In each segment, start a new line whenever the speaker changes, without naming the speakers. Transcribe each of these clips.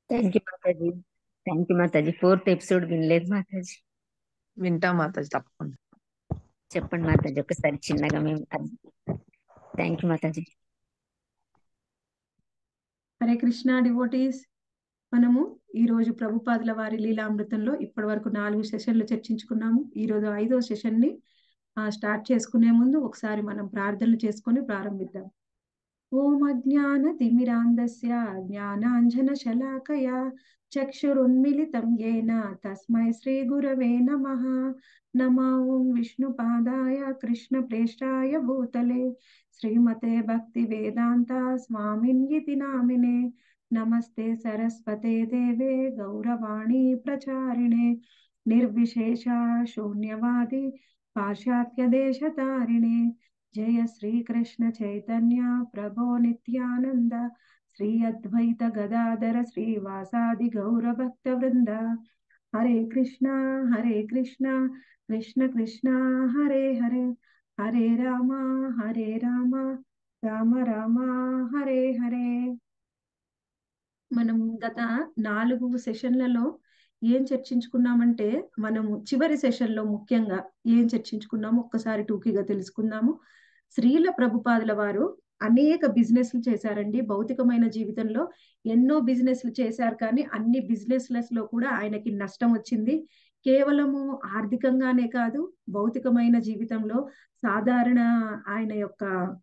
Thank you Mataji thank you Mataji fourth episode వినలేదు మాతాజీ
వింటాం మాతాజీ తప్పకుండా
చెప్పండి మాతాజీ ఒకసారి చిన్నగా మేము thank you Mataji
Hare Krishna devotees మనము ఈ రోజు ప్రభుపాదుల వారి లీలామృతంలో ఇప్పటి వరకు నాలుగు సెషన్లు చర్చించుకున్నాము ఈ రోజు ఐదో సెషన్ ని స్టార్ట్ చేసుకునే ముందు ఒకసారి మనం ప్రార్థనలు చేసుకొని ప్రారంభిద్దాం ఓం అజ్ఞాన తిమిరాంధస్య జ్ఞానాంజన శలాకయ చక్షురున్మిలితం ఏన తస్మై శ్రీ గురవే నమః నమ ఓం విష్ణుపాదాయ కృష్ణ ప్రేష్టాయ భూతలే శ్రీమతే భక్తి వేదాంత స్వామిన్ ఇతి నామినే నమస్తే సరస్వతే దేవే గౌరవాణి ప్రచారిణే నిర్విశేష శూన్యవాది పాశ్చాత్య దేశతారిణే జయ శ్రీకృష్ణ చైతన్య ప్రభో నిత్యానంద శ్రీ అద్వైత గదాధర శ్రీవాసాది గౌరభక్త వృంద హరే కృష్ణ హరే కృష్ణ కృష్ణ కృష్ణ హరే హరే హరే రామ హరే రామ రామ రామ హరే హరే మనం గత నాలుగు సెషన్లలో ఏం చర్చించుకున్నామంటే మనము చివరి సెషన్లో ముఖ్యంగా ఏం చర్చించుకున్నాము ఒక్కసారి టూకీగా తెలుసుకుందాము శ్రీల ప్రభుపాదుల వారు అనేక బిజినెస్లు చేశారండి భౌతికమైన జీవితంలో ఎన్నో బిజినెస్లు చేశారు కానీ అన్ని బిజినెస్లెస్ లో కూడా ఆయనకి నష్టం వచ్చింది కేవలము ఆర్థికంగానే కాదు భౌతికమైన జీవితంలో సాధారణ ఆయన యొక్క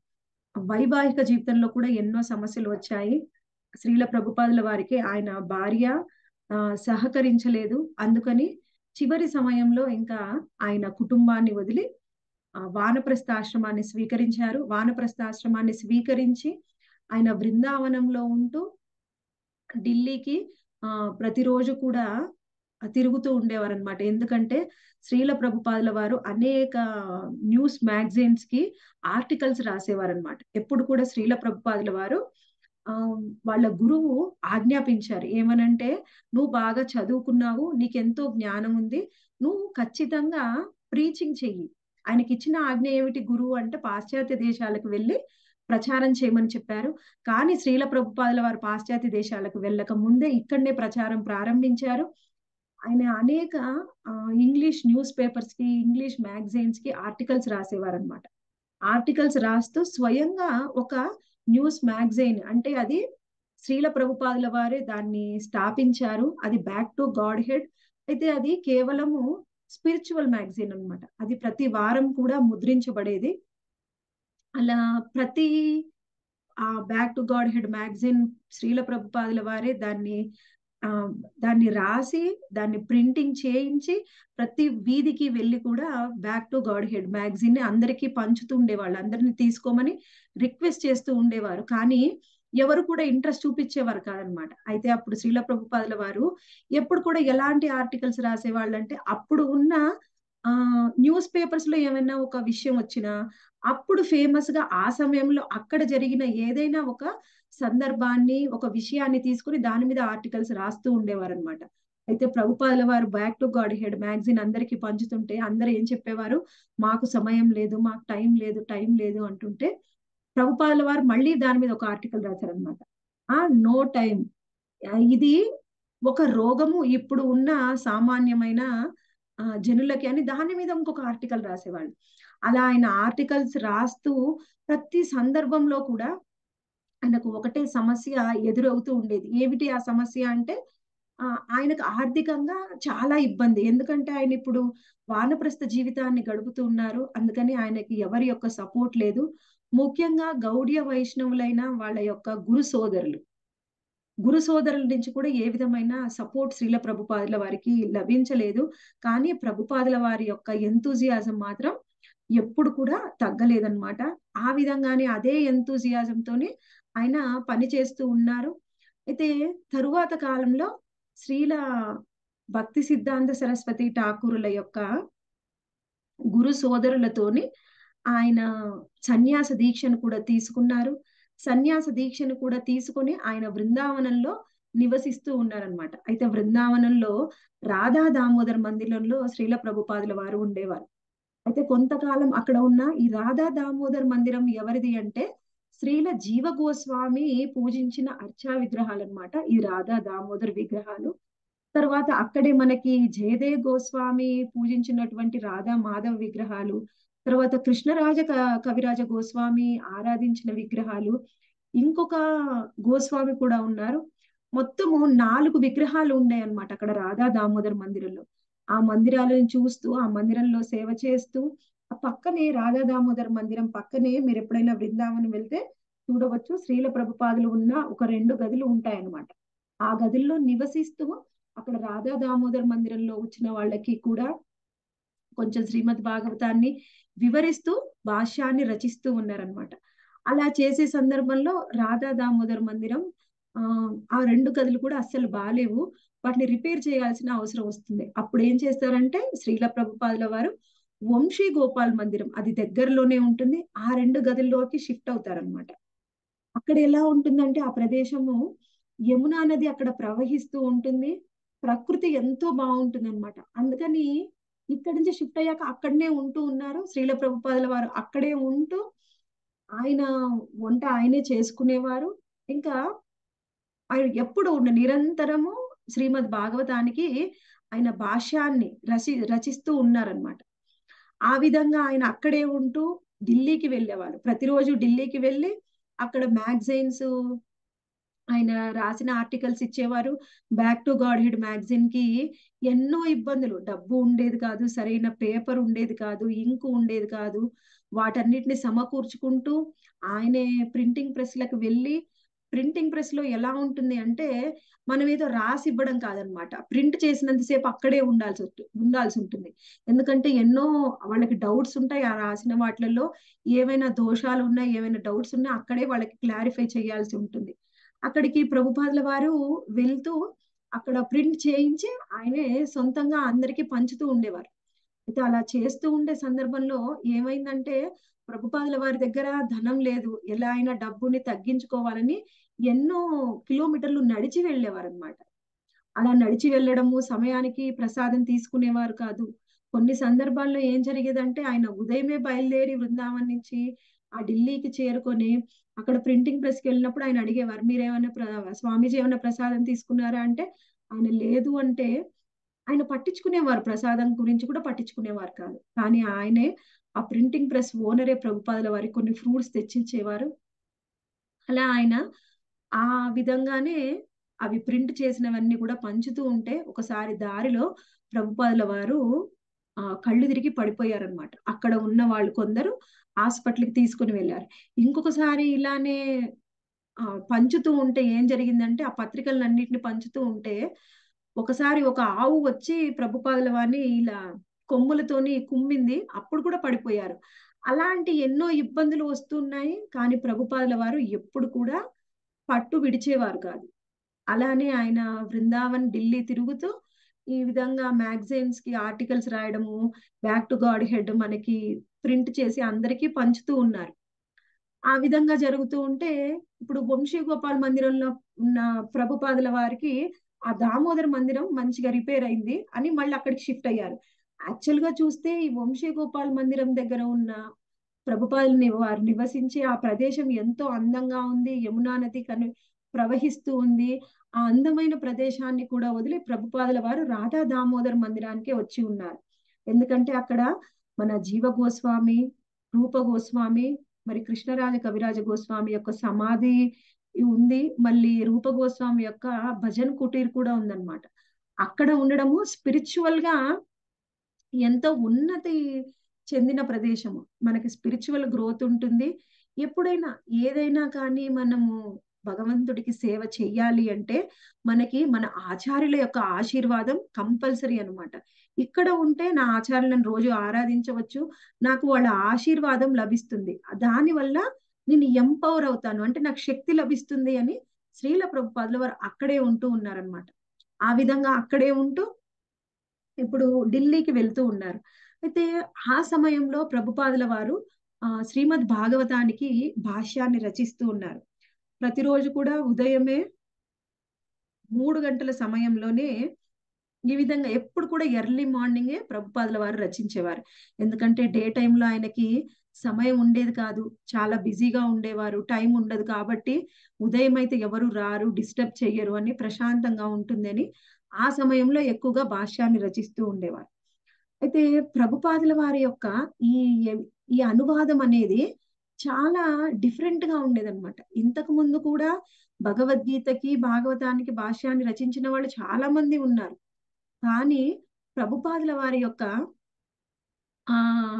వైవాహిక జీవితంలో కూడా ఎన్నో సమస్యలు వచ్చాయి శ్రీల ప్రభుపాదుల వారికి ఆయన భార్య సహకరించలేదు అందుకని చివరి సమయంలో ఇంకా ఆయన కుటుంబాన్ని వదిలి వానప్రస్థాశ్రమాన్ని స్వీకరించారు వానప్రస్థాశ్రమాన్ని స్వీకరించి ఆయన బృందావనంలో ఉంటూ ఢిల్లీకి ఆ ప్రతిరోజు కూడా తిరుగుతూ ఉండేవారు అనమాట ఎందుకంటే శ్రీల ప్రభుపాదుల వారు అనేక న్యూస్ మ్యాగజైన్స్ కి ఆర్టికల్స్ రాసేవారు అనమాట ఎప్పుడు కూడా శ్రీల ప్రభుపాదుల వారు ఆ వాళ్ళ గురువు ఆజ్ఞాపించారు ఏమనంటే నువ్వు బాగా చదువుకున్నావు నీకెంతో జ్ఞానం ఉంది నువ్వు ఖచ్చితంగా ప్రీచింగ్ చెయ్యి ఆయనకి ఇచ్చిన ఆజ్ఞ ఏమిటి గురువు అంటే పాశ్చాత్య దేశాలకు వెళ్ళి ప్రచారం చేయమని చెప్పారు కానీ శ్రీల ప్రభుపాదుల వారు పాశ్చాత్య దేశాలకు వెళ్ళక ముందే ఇక్కడనే ప్రచారం ప్రారంభించారు ఆయన అనేక ఇంగ్లీష్ న్యూస్ పేపర్స్ కి ఇంగ్లీష్ మ్యాగజైన్స్ కి ఆర్టికల్స్ రాసేవారు అనమాట ఆర్టికల్స్ రాస్తూ స్వయంగా ఒక న్యూస్ మ్యాగజైన్ అంటే అది శ్రీల ప్రభుపాదుల వారే దాన్ని స్థాపించారు అది బ్యాక్ టు గాడ్ హెడ్ అయితే అది కేవలము స్పిరిచువల్ మ్యాగజైన్ అనమాట అది ప్రతి వారం కూడా ముద్రించబడేది అలా ప్రతి ఆ Back to Godhead magazine Srila ప్రభుపాదుల వారే దాన్ని ఆ దాన్ని రాసి దాన్ని ప్రింటింగ్ చేయించి ప్రతి వీధికి వెళ్ళి కూడా Back to Godhead magazine ని అందరికీ పంచుతూ ఉండేవాళ్ళు అందరిని తీసుకోమని రిక్వెస్ట్ చేస్తూ ఉండేవారు కానీ ఎవరు కూడా ఇంట్రెస్ట్ చూపించేవారు కాదనమాట అయితే అప్పుడు శ్రీల ప్రభుపాదుల వారు ఎప్పుడు కూడా ఎలాంటి ఆర్టికల్స్ రాసేవాళ్ళు అంటే అప్పుడు ఉన్న ఆ న్యూస్ పేపర్స్ లో ఏమైనా ఒక విషయం వచ్చినా అప్పుడు ఫేమస్ గా ఆ సమయంలో అక్కడ జరిగిన ఏదైనా ఒక సందర్భాన్ని ఒక విషయాన్ని తీసుకుని దాని మీద ఆర్టికల్స్ రాస్తూ ఉండేవారు అనమాట అయితే ప్రభుపాదుల వారు Back to Godhead magazine అందరికి పంచుతుంటే అందరు ఏం చెప్పేవారు మాకు సమయం లేదు మాకు టైం లేదు టైం లేదు అంటుంటే ప్రభుపాదుల వారు మళ్ళీ దాని మీద ఒక ఆర్టికల్ రాశారనమాట ఆ నో టైం ఇది ఒక రోగము ఇప్పుడు ఉన్న సామాన్యమైన జనులకి అని దాని మీద ఇంకొక ఆర్టికల్ రాసేవాళ్ళు అలా ఆయన ఆర్టికల్స్ రాస్తూ ప్రతి సందర్భంలో కూడా ఆయనకు ఒకటే సమస్య ఎదురవుతూ ఉండేది ఏమిటి ఆ సమస్య అంటే ఆ ఆయనకు ఆర్థికంగా చాలా ఇబ్బంది ఎందుకంటే ఆయన ఇప్పుడు వానప్రస్థ జీవితాన్ని గడుపుతూ ఉన్నారు అందుకని ఆయనకి ఎవరి యొక్క సపోర్ట్ లేదు ముఖ్యంగా గౌడియ వైష్ణవులైన వాళ్ళ యొక్క గురు సోదరులు గురు సోదరుల నుంచి కూడా ఏ విధమైన సపోర్ట్ శ్రీల ప్రభుపాదుల వారికి లభించలేదు కానీ ప్రభుపాదుల వారి యొక్క ఎంతూజియాజం మాత్రం ఎప్పుడు కూడా తగ్గలేదన్నమాట ఆ విధంగానే అదే ఎంతూజియాజంతోనే ఆయన పని చేస్తూ ఉన్నారు అయితే తరువాత కాలంలో శ్రీల భక్తి సిద్ధాంత సరస్వతి ఠాకూరుల యొక్క గురు సోదరులతోని ఆయన సన్యాస దీక్షను కూడా తీసుకున్నారు సన్యాస దీక్షను కూడా తీసుకుని ఆయన బృందావనంలో నివసిస్తూ ఉన్నారనమాట అయితే బృందావనంలో రాధా దామోదర్ మందిరంలో శ్రీల ప్రభుపాదుల వారు ఉండేవారు అయితే కొంతకాలం అక్కడ ఉన్న ఈ రాధా దామోదర్ మందిరం ఎవరిది అంటే శ్రీల జీవ గోస్వామి పూజించిన అర్చా విగ్రహాలు అన్నమాట ఈ రాధా దామోదర్ విగ్రహాలు తర్వాత అక్కడే మనకి జయదేవ్ గోస్వామి పూజించినటువంటి రాధా మాధవ్ విగ్రహాలు తర్వాత కృష్ణరాజ క- కవిరాజ గోస్వామి ఆరాధించిన విగ్రహాలు ఇంకొక గోస్వామి కూడా ఉన్నారు మొత్తము నాలుగు విగ్రహాలు ఉన్నాయి అన్నమాట అక్కడ రాధా దామోదర్ మందిరంలో ఆ మందిరాలను చూస్తూ ఆ మందిరంలో సేవ చేస్తూ ఆ పక్కనే రాధా దామోదర్ మందిరం పక్కనే మీరు ఎప్పుడైనా బృందావనం వెళ్తే చూడవచ్చు శ్రీల ప్రభుపాదులు ఉన్న ఒక రెండు గదులు ఉంటాయన్నమాట ఆ గదుల్లో నివసిస్తూ అక్కడ రాధా దామోదర్ మందిరంలో వచ్చిన వాళ్ళకి కూడా కొంచెం శ్రీమద్ భాగవతాన్ని వివరిస్తూ భాష్యాన్ని రచిస్తూ ఉన్నారనమాట అలా చేసే సందర్భంలో రాధా దామోదర్ మందిరం ఆ ఆ రెండు గదులు కూడా అస్సలు బాలేవు వాటిని రిపేర్ చేయాల్సిన అవసరం వస్తుంది అప్పుడు ఏం చేస్తారంటే శ్రీల ప్రభుపాదుల వారు వంశీ గోపాల్ మందిరం అది దగ్గరలోనే ఉంటుంది ఆ రెండు గదుల్లోకి షిఫ్ట్ అవుతారనమాట అక్కడ ఎలా ఉంటుందంటే ఆ ప్రదేశము యమునా నది అక్కడ ప్రవహిస్తూ ఉంటుంది ప్రకృతి ఎంతో బాగుంటుంది అనమాట అందుకని ఇక్కడి నుంచి షిఫ్ట్ అయ్యాక అక్కడనే ఉంటూ ఉన్నారు శ్రీల ప్రభుపాదుల వారు అక్కడే ఉంటూ ఆయన వంట ఆయనే చేసుకునేవారు ఇంకా ఆయన ఎప్పుడు ఉన్న నిరంతరము శ్రీమద్ భాగవతానికి ఆయన భాష్యాన్ని రచి రచిస్తూ ఉన్నారనమాట ఆ విధంగా ఆయన అక్కడే ఉంటూ ఢిల్లీకి వెళ్ళేవారు ప్రతిరోజు ఢిల్లీకి వెళ్ళి అక్కడ మ్యాగజైన్స్ ఆయన రాసిన ఆర్టికల్స్ ఇచ్చేవారు Back to Godhead magazine కి ఎన్నో ఇబ్బందులు డబ్బు ఉండేది కాదు సరైన పేపర్ ఉండేది కాదు ఇంకు ఉండేది కాదు వాటన్నిటిని సమకూర్చుకుంటూ ఆయనే ప్రింటింగ్ ప్రెస్లకు వెళ్ళి ప్రింటింగ్ ప్రెస్ లో ఎలా ఉంటుంది అంటే మనం ఏదో రాసి ఇవ్వడం కాదనమాట ప్రింట్ చేసినంతసేపు అక్కడే ఉండాల్సి ఉంటు- ఉండాల్సి ఉంటుంది ఎందుకంటే ఎన్నో వాళ్ళకి డౌట్స్ ఉంటాయి ఆ రాసిన వాటిలలో ఏవైనా దోషాలు ఉన్నాయి ఏమైనా డౌట్స్ ఉన్నా అక్కడే వాళ్ళకి క్లారిఫై చేయాల్సి ఉంటుంది అక్కడికి ప్రభుపాదుల వారు వెళ్తూ అక్కడ ప్రింట్ చేయించి ఆయనే సొంతంగా అందరికీ పంచుతూ ఉండేవారు అయితే అలా చేస్తూ ఉండే సందర్భంలో ఏమైందంటే ప్రభుపాదుల వారి దగ్గర ధనం లేదు ఎలా అయినా డబ్బుని తగ్గించుకోవాలని ఎన్నో కిలోమీటర్లు నడిచి వెళ్ళేవారు అనమాట అలా నడిచి వెళ్ళడము సమయానికి ప్రసాదం తీసుకునేవారు కాదు కొన్ని సందర్భాల్లో ఏం జరిగేదంటే ఆయన ఉదయమే బయలుదేరి బృందావనం నుంచి ఆ ఢిల్లీకి చేరుకొని అక్కడ ప్రింటింగ్ ప్రెస్ కి వెళ్ళినప్పుడు ఆయన అడిగేవారు మీరేమైనా ప్ర- స్వామీజీ ఏమైనా ప్రసాదం తీసుకున్నారా అంటే ఆయన లేదు అంటే ఆయన పట్టించుకునేవారు ప్రసాదం గురించి కూడా పట్టించుకునేవారు కాదు కానీ ఆయనే ఆ ప్రింటింగ్ ప్రెస్ ఓనరే ప్రభుపాదుల వారికి కొన్ని ఫ్రూట్స్ తెచ్చిచ్చేవారు అలా ఆయన ఆ విధంగానే అవి ప్రింట్ చేసినవన్నీ కూడా పంచుతూ ఉంటే ఒకసారి దారిలో ప్రభుపాదుల వారు ఆ కళ్ళు తిరిగి పడిపోయారనమాట అక్కడ ఉన్న వాళ్ళు కొందరు హాస్పిటల్కి తీసుకుని వెళ్ళారు ఇంకొకసారి ఇలానే ఆ పంచుతూ ఉంటే ఏం జరిగిందంటే ఆ పత్రికలన్నింటిని పంచుతూ ఉంటే ఒకసారి ఒక ఆవు వచ్చి ప్రభుపాదుల వారిని ఇలా కొమ్ములతోని కుమ్మింది అప్పుడు కూడా పడిపోయారు అలాంటి ఎన్నో ఇబ్బందులు వస్తున్నాయి కానీ ప్రభుపాదుల వారు ఎప్పుడు కూడా పట్టు విడిచేవారు కాదు అలానే ఆయన బృందావన్ ఢిల్లీ తిరుగుతూ ఈ విధంగా మ్యాగజైన్స్ కి ఆర్టికల్స్ రాయడము బ్యాక్ టు గాడ్ హెడ్ మనకి ప్రింట్ చేసి అందరికీ పంచుతూ ఉన్నారు ఆ విధంగా జరుగుతూ ఉంటే ఇప్పుడు వంశీ గోపాల్ మందిరంలో ఉన్న ప్రభుపాదుల వారికి ఆ దామోదర్ మందిరం మంచిగా రిపేర్ అయింది అని మళ్ళీ అక్కడికి షిఫ్ట్ అయ్యారు యాక్చువల్ గా చూస్తే ఈ వంశీ గోపాల్ మందిరం దగ్గర ఉన్న ప్రభుపాదులు వారు నివసించే ఆ ప్రదేశం ఎంతో అందంగా ఉంది యమునా నది కను ప్రవహిస్తూ ఉంది ఆ అందమైన ప్రదేశాన్ని కూడా వదిలి ప్రభుపాదుల వారు రాధా దామోదర్ మందిరానికే వచ్చి ఉన్నారు ఎందుకంటే అక్కడ మన జీవ గోస్వామి రూప గోస్వామి మరి కృష్ణరాజ కవిరాజ గోస్వామి యొక్క సమాధి ఉంది మళ్ళీ రూప గోస్వామి యొక్క భజన్ కుటీర్ కూడా ఉందన్నమాట అక్కడ ఉండడము స్పిరిచువల్ గా ఎంతో ఉన్నతి చెందిన ప్రదేశము మనకి స్పిరిచువల్ గ్రోత్ ఉంటుంది ఎప్పుడైనా ఏదైనా కానీ మనము భగవంతుడికి సేవ చెయ్యాలి అంటే మనకి మన ఆచార్యుల యొక్క ఆశీర్వాదం కంపల్సరీ అన్నమాట ఇక్కడ ఉంటే నా ఆచార్యులను రోజు ఆరాధించవచ్చు నాకు వాళ్ళ ఆశీర్వాదం లభిస్తుంది దానివల్ల నేను ఎంపవర్ అవుతాను అంటే నాకు శక్తి లభిస్తుంది అని శ్రీల ప్రభుపాదుల వారు అక్కడే ఉంటూ ఉన్నారనమాట ఆ విధంగా అక్కడే ఉంటూ ఇప్పుడు ఢిల్లీకి వెళ్తూ ఉన్నారు అయితే ఆ సమయంలో ప్రభుపాదుల వారు ఆ శ్రీమద్ భాగవతానికి భాష్యాన్ని రచిస్తూ ఉన్నారు ప్రతిరోజు కూడా ఉదయమే మూడు గంటల సమయంలోనే ఈ విధంగా ఎప్పుడు కూడా ఎర్లీ మార్నింగే ప్రభుపాదుల వారు రచించేవారు ఎందుకంటే డే టైంలో ఆయనకి సమయం ఉండేది కాదు చాలా బిజీగా ఉండేవారు టైం ఉండదు కాబట్టి ఉదయం అయితే ఎవరు రారు డిస్టర్బ్ చెయ్యరు అని ప్రశాంతంగా ఉంటుందని ఆ సమయంలో ఎక్కువగా భాష్యాన్ని రచిస్తూ ఉండేవారు అయితే ప్రభుపాదుల వారి యొక్క ఈ ఈ అనువాదం అనేది చాలా డిఫరెంట్ గా ఉండేదన్నమాట ఇంతకు ముందు కూడా భగవద్గీతకి భాగవతానికి భాష్యాన్ని రచించిన వాళ్ళు చాలా మంది ఉన్నారు కానీ ప్రభుపాదుల వారి యొక్క ఆ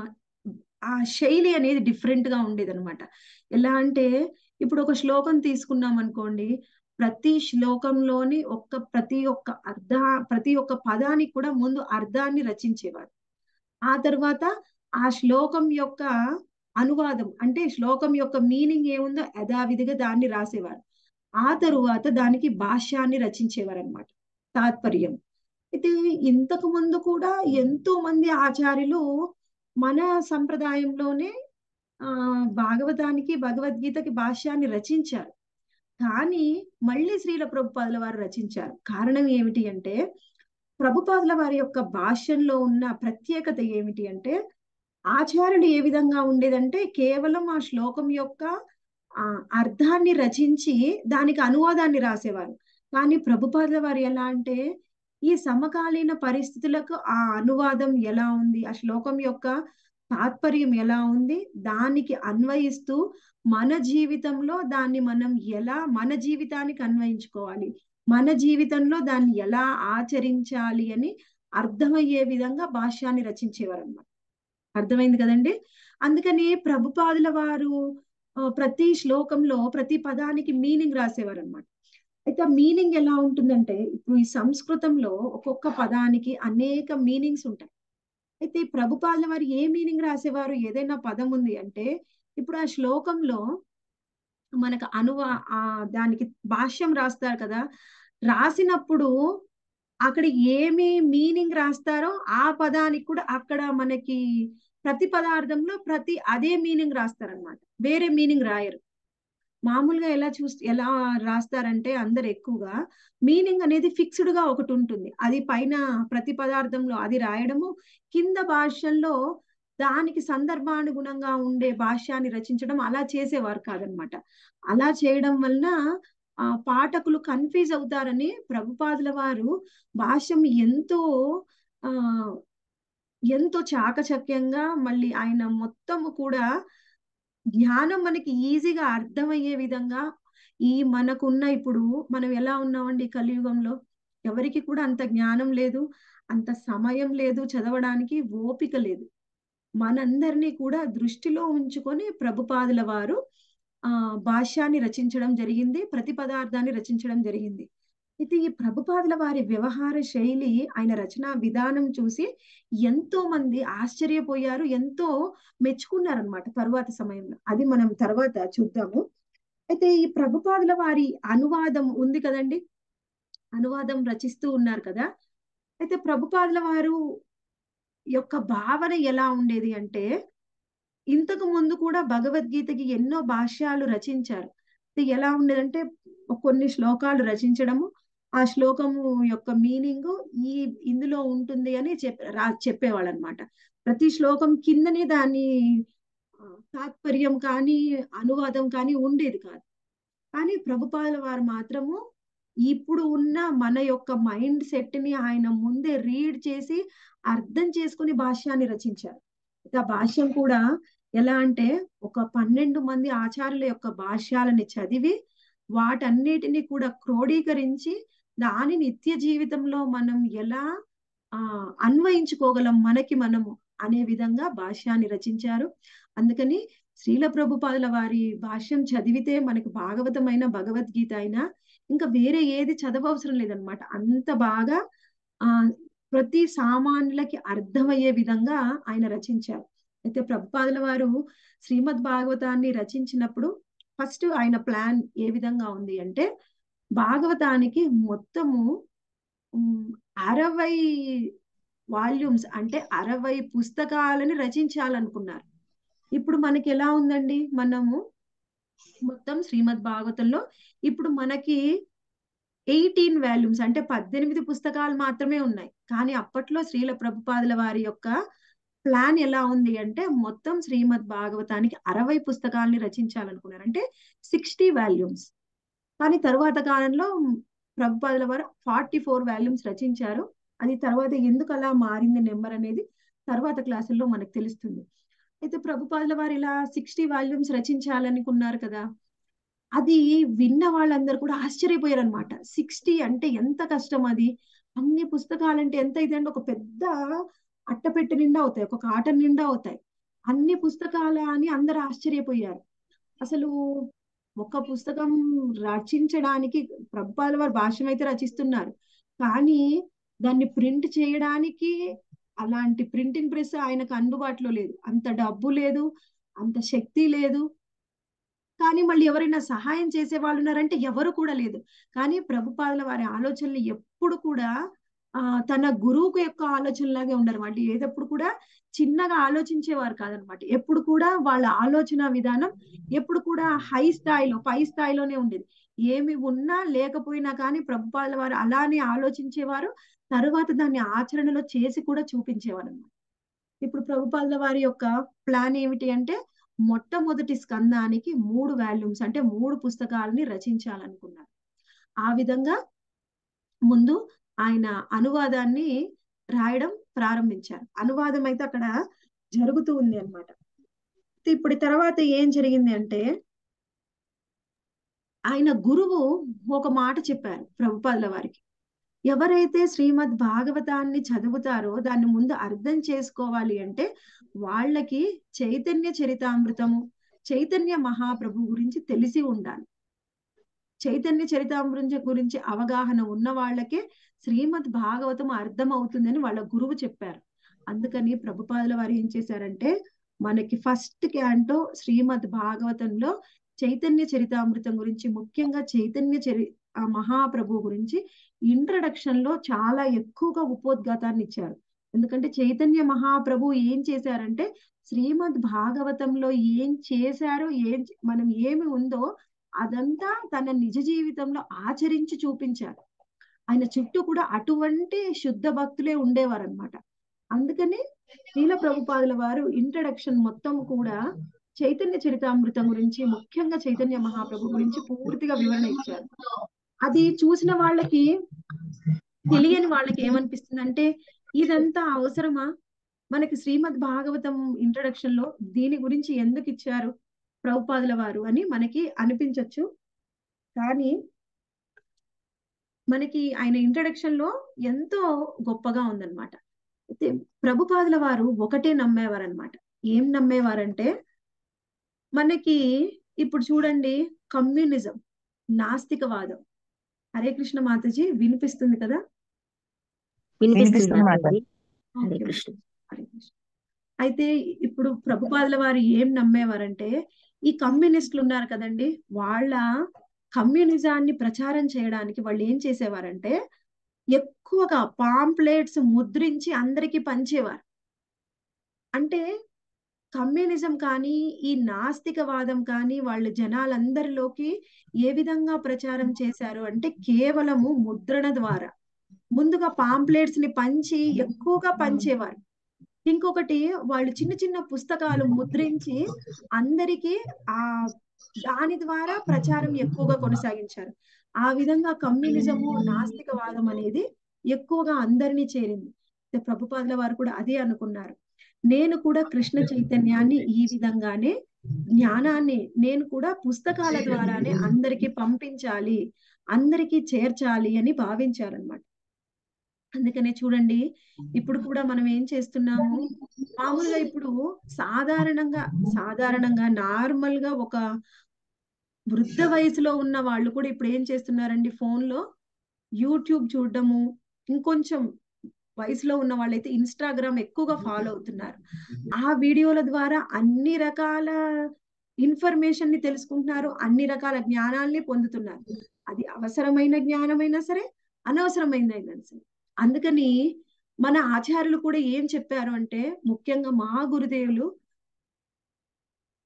ఆ శైలి అనేది డిఫరెంట్ గా ఉండేదన్నమాట ఎలా అంటే ఇప్పుడు ఒక శ్లోకం తీసుకున్నాం అనుకోండి ప్రతి శ్లోకంలోని ఒక్క ప్రతి ఒక్క అర్థ ప్రతి ఒక్క పదానికి కూడా ముందు అర్థాన్ని రచించేవారు ఆ తర్వాత ఆ శ్లోకం యొక్క అనువాదం అంటే శ్లోకం యొక్క మీనింగ్ ఏముందో యథావిధిగా దాన్ని రాసేవారు ఆ తరువాత దానికి భాష్యాన్ని రచించేవారు అనమాట తాత్పర్యం అయితే ఇంతకు ముందు కూడా ఎంతో మంది ఆచార్యులు మన సంప్రదాయంలోనే ఆ భాగవతానికి భగవద్గీతకి భాష్యాన్ని రచించారు కానీ మళ్ళీ శ్రీల ప్రభుపాదుల వారు రచించారు కారణం ఏమిటి అంటే ప్రభుపాదుల వారి యొక్క భాష్యంలో ఉన్న ప్రత్యేకత ఏమిటి అంటే ఆచార్యులు ఏ విధంగా ఉండేదంటే కేవలం ఆ శ్లోకం యొక్క ఆ అర్థాన్ని రచించి దానికి అనువాదాన్ని రాసేవారు కానీ ప్రభుపాదుల వారు ఎలా అంటే ఈ సమకాలీన పరిస్థితులకు ఆ అనువాదం ఎలా ఉంది ఆ శ్లోకం యొక్క తాత్పర్యం ఎలా ఉంది దానికి అన్వయిస్తూ మన జీవితంలో దాన్ని మనం ఎలా మన జీవితానికి అన్వయించుకోవాలి మన జీవితంలో దాన్ని ఎలా ఆచరించాలి అని అర్థమయ్యే విధంగా భాష్యాన్ని రచించేవారు అనమాట అర్థమైంది కదండి అందుకని ప్రభుపాదుల వారు ప్రతి శ్లోకంలో ప్రతి పదానికి మీనింగ్ రాసేవారు అనమాట అయితే ఆ మీనింగ్ ఎలా ఉంటుందంటే ఇప్పుడు ఈ సంస్కృతంలో ఒక్కొక్క పదానికి అనేక మీనింగ్స్ ఉంటాయి అయితే ప్రభుపాదుల వారు ఏ మీనింగ్ రాసేవారు ఏదైనా పదం ఉంది అంటే ఇప్పుడు ఆ శ్లోకంలో మనకు అనువా ఆ దానికి భాష్యం రాస్తారు కదా రాసినప్పుడు అక్కడ ఏమి మీనింగ్ రాస్తారో ఆ పదానికి కూడా అక్కడ మనకి ప్రతి పదార్థంలో ప్రతి అదే మీనింగ్ రాస్తారనమాట వేరే మీనింగ్ రాయరు మామూలుగా ఎలా చూస్ ఎలా రాస్తారంటే అందరు ఎక్కువగా మీనింగ్ అనేది ఫిక్స్డ్ గా ఒకటి ఉంటుంది అది పైన ప్రతి పదార్థంలో అది రాయడము కింద భాషల్లో దానికి సందర్భానుగుణంగా ఉండే భాష్యాన్ని రచించడం అలా చేసేవారు కాదనమాట అలా చేయడం వలన ఆ పాఠకులు కన్ఫ్యూజ్ అవుతారని ప్రభుపాదుల వారు భాష్యం ఎంతో ఆ ఎంతో చాకచక్యంగా మళ్ళీ ఆయన మొత్తము కూడా జ్ఞానం మనకి ఈజీగా అర్థమయ్యే విధంగా ఈ మనకున్న ఇప్పుడు మనం ఎలా ఉన్నామండి కలియుగంలో ఎవరికి కూడా అంత జ్ఞానం లేదు అంత సమయం లేదు చదవడానికి ఓపిక లేదు మనందరినీ కూడా దృష్టిలో ఉంచుకొని ప్రభుపాదుల వారు ఆ భాష్యాన్ని రచించడం జరిగింది ప్రతి పదార్థాన్ని రచించడం జరిగింది అయితే ఈ ప్రభుపాదుల వారి వ్యవహార శైలి ఆయన రచనా విధానం చూసి ఎంతో మంది ఆశ్చర్యపోయారు ఎంతో మెచ్చుకున్నారనమాట తరువాత సమయంలో అది మనం తర్వాత చూద్దాము అయితే ఈ ప్రభుపాదుల వారి అనువాదం ఉంది కదండి అనువాదం రచిస్తూ ఉన్నారు కదా అయితే ప్రభుపాదుల వారు యొక్క భావన ఎలా ఉండేది అంటే ఇంతకు ముందు కూడా భగవద్గీతకి ఎన్నో భాష్యాలు రచించారు ఎలా ఉండేదంటే కొన్ని శ్లోకాలు రచించడము ఆ శ్లోకము యొక్క మీనింగ్ ఈ ఇందులో ఉంటుంది అని చెప్ రా చెప్పేవాళ్ళు అనమాట ప్రతి శ్లోకం కిందనే దాని తాత్పర్యం కానీ అనువాదం కానీ ఉండేది కాదు కానీ ప్రభుపాదుల వారు మాత్రము ఇప్పుడు ఉన్న మన యొక్క మైండ్ సెట్ ని ఆయన ముందే రీడ్ చేసి అర్థం చేసుకుని భాష్యాన్ని రచించారు ఆ భాష్యం కూడా ఎలా అంటే ఒక పన్నెండు మంది ఆచార్యుల యొక్క భాష్యాలని చదివి వాటన్నిటిని కూడా క్రోడీకరించి దాని నిత్య జీవితంలో మనం ఎలా ఆ అన్వయించుకోగలం మనకి మనము అనే విధంగా భాష్యాన్ని రచించారు అందుకని శ్రీల ప్రభుపాదుల వారి భాష్యం చదివితే మనకి భాగవతమైన భగవద్గీత అయినా ఇంకా వేరే ఏది చదవవసరం లేదనమాట అంత బాగా ఆ ప్రతి సామాన్యులకి అర్థమయ్యే విధంగా ఆయన రచించారు అయితే ప్రభుపాదుల వారు శ్రీమద్ భాగవతాన్ని రచించినప్పుడు ఫస్ట్ ఆయన ప్లాన్ ఏ విధంగా ఉంది అంటే భాగవతానికి మొత్తము అరవై వాల్యూమ్స్ అంటే అరవై పుస్తకాలని రచించాలనుకున్నారు ఇప్పుడు మనకి ఎలా ఉందండి మనము మొత్తం శ్రీమద్ భాగవతంలో ఇప్పుడు మనకి ఎయిటీన్ వాల్యూమ్స్ అంటే పద్దెనిమిది పుస్తకాలు మాత్రమే ఉన్నాయి కానీ అప్పట్లో శ్రీల ప్రభుపాదుల వారి యొక్క ప్లాన్ ఎలా ఉంది అంటే మొత్తం శ్రీమద్ భాగవతానికి అరవై పుస్తకాలని రచించాలనుకున్నారు అంటే సిక్స్టీ వాల్యూమ్స్ కానీ తరువాత కాలంలో ప్రభుపాదుల వారు ఫార్టీ ఫోర్ వాల్యూమ్స్ రచించారు అది తర్వాత ఎందుకు అలా మారింది నెంబర్ అనేది తర్వాత క్లాసుల్లో మనకు తెలుస్తుంది అయితే ప్రభుపాదుల వారు ఇలా సిక్స్టీ వాల్యూమ్స్ రచించాలనుకున్నారు కదా అది విన్న వాళ్ళందరూ కూడా ఆశ్చర్యపోయారు అనమాట సిక్స్టీ అంటే ఎంత కష్టం అది అన్ని పుస్తకాలంటే ఎంత అయితే అంటే ఒక పెద్ద అట్టపెట్టె నిండా అవుతాయి ఒక కాటన్ నిండా అవుతాయి అన్ని పుస్తకాల అని అందరు ఆశ్చర్యపోయారు అసలు ఒక పుస్తకం రచించడానికి ప్రభుపాల వారు భాష్యం అయితే రచిస్తున్నారు కానీ దాన్ని ప్రింట్ చేయడానికి అలాంటి ప్రింటింగ్ ప్రెస్ ఆయనకు అందుబాటులో లేదు అంత డబ్బు లేదు అంత శక్తి లేదు కానీ మళ్ళీ ఎవరైనా సహాయం చేసే వాళ్ళు ఉన్నారంటే ఎవరు కూడా లేదు కానీ ప్రభుపాదుల వారి ఆలోచనలు ఎప్పుడు కూడా ఆ తన గురువుకు యొక్క ఆలోచనలాగే ఉండరు అనమాట ఏదప్పుడు కూడా చిన్నగా ఆలోచించేవారు కాదనమాట ఎప్పుడు కూడా వాళ్ళ ఆలోచన విధానం ఎప్పుడు కూడా హై స్థాయిలో పై స్థాయిలోనే ఉండేది ఏమి ఉన్నా లేకపోయినా కానీ ప్రభుపాదుల వారు అలానే ఆలోచించేవారు తరువాత దాన్ని ఆచరణలో చేసి కూడా చూపించేవారు అనమాట ఇప్పుడు ప్రభుపాదుల వారి యొక్క ప్లాన్ ఏమిటి అంటే మొట్టమొదటి స్కందానికి మూడు వాల్యూమ్స్ అంటే మూడు పుస్తకాలని రచించాలనుకున్నారు ఆ విధంగా ముందు ఆయన అనువాదాన్ని రాయడం ప్రారంభించారు అనువాదం అయితే అక్కడ జరుగుతూ ఉంది అనమాట ఇప్పుడు తర్వాత ఏం జరిగింది అంటే ఆయన గురువు ఒక మాట చెప్పారు ప్రభుపాదుల వారికి ఎవరైతే శ్రీమద్ భాగవతాన్ని చదువుతారో దాన్ని ముందు అర్థం చేసుకోవాలి అంటే వాళ్ళకి చైతన్య చరితామృతము చైతన్య మహాప్రభు గురించి తెలిసి ఉండాలి చైతన్య చరితామృత గురించి అవగాహన ఉన్న వాళ్ళకే శ్రీమద్ భాగవతం అర్థం అవుతుందని వాళ్ళ గురువు చెప్పారు అందుకని ప్రభుపాదుల వారు ఏం చేశారంటే మనకి ఫస్ట్ క్యాంటో శ్రీమద్ భాగవతంలో చైతన్య చరితామృతం గురించి ముఖ్యంగా చైతన్య చరి ఆ మహాప్రభు గురించి ఇంట్రడక్షన్ లో చాలా ఎక్కువగా ఉపోద్ఘాతాన్ని ఇచ్చారు ఎందుకంటే చైతన్య మహాప్రభు ఏం చేశారంటే శ్రీమద్ భాగవతంలో ఏం చేశారో ఏం మనం ఏమి ఉందో అదంతా తన నిజ జీవితంలో ఆచరించి చూపించారు ఆయన చుట్టూ కూడా అటువంటి శుద్ధ భక్తులే ఉండేవారు అనమాట అందుకని శ్రీల ప్రభుపాదుల వారు ఇంట్రడక్షన్ మొత్తం కూడా చైతన్య చరితామృతం గురించి ముఖ్యంగా చైతన్య మహాప్రభు గురించి పూర్తిగా వివరణ ఇచ్చారు అది చూసిన వాళ్ళకి తెలియని వాళ్ళకి ఏమనిపిస్తుంది అంటే ఇదంతా అవసరమా మనకి శ్రీమద్ భాగవతం ఇంట్రడక్షన్ లో దీని గురించి ఎందుకు ఇచ్చారు ప్రభుపాదుల వారు అని మనకి అనిపించవచ్చు కానీ మనకి ఆయన ఇంట్రడక్షన్ లో ఎంతో గొప్పగా ఉందన్నమాట అయితే ప్రభుపాదుల వారు ఒకటే నమ్మేవారనమాట ఏం నమ్మేవారంటే మనకి ఇప్పుడు చూడండి కమ్యూనిజం నాస్తికవాదం హరే కృష్ణ మాతాజీ వినిపిస్తుంది కదా
వినిపిస్తుంది
వినిపిస్తుంది
మాతాజీ హరే
ఓకే
కృష్ణ
హరే కృష్ణ అయితే ఇప్పుడు ప్రభుపాదుల వారు ఏం నమ్మేవారంటే ఈ కమ్యూనిస్టులు ఉన్నారు కదండి వాళ్ళ కమ్యూనిజాన్ని ప్రచారం చేయడానికి వాళ్ళు ఏం చేసేవారంటే ఎక్కువగా పాంప్లెట్స్ ముద్రించి అందరికీ పంచేవారు అంటే కమ్యూనిజం కానీ ఈ నాస్తికవాదం కానీ వాళ్ళు జనాలందరిలోకి ఏ విధంగా ప్రచారం చేశారు అంటే కేవలము ముద్రణ ద్వారా ముందుగా పాంప్లెట్స్ ని పంచి ఎక్కువగా పంచేవారు ఇంకొకటి వాళ్ళు చిన్న చిన్న పుస్తకాలు ముద్రించి అందరికీ ఆ దాని ద్వారా ప్రచారం ఎక్కువగా కొనసాగించారు ఆ విధంగా కమ్యూనిజము నాస్తికవాదం అనేది ఎక్కువగా అందరినీ చేరింది ప్రభుపాదుల వారు కూడా అదే అనుకున్నారు నేను కూడా కృష్ణ చైతన్యాన్ని ఈ విధంగానే జ్ఞానాన్ని నేను కూడా పుస్తకాల ద్వారానే అందరికీ పంపించాలి అందరికీ చేర్చాలి అని భావించారనమాట అందుకనే చూడండి ఇప్పుడు కూడా మనం ఏం చేస్తున్నాము మామూలుగా ఇప్పుడు సాధారణంగా సాధారణంగా నార్మల్ గా ఒక వృద్ధ వయసులో ఉన్న వాళ్ళు కూడా ఇప్పుడు ఏం చేస్తున్నారండి ఫోన్ లో యూట్యూబ్ చూడడము ఇంకొంచెం వయసులో ఉన్న వాళ్ళైతే ఇన్స్టాగ్రామ్ ఎక్కువగా ఫాలో అవుతున్నారు ఆ వీడియోల ద్వారా అన్ని రకాల ఇన్ఫర్మేషన్ ని తెలుసుకుంటున్నారు అన్ని రకాల జ్ఞానాల్ని పొందుతున్నారు అది అవసరమైన జ్ఞానమైనా సరే అనవసరమైనదైనా సరే అందుకని మన ఆచార్యులు కూడా ఏం చెప్పారు అంటే ముఖ్యంగా మా గురుదేవులు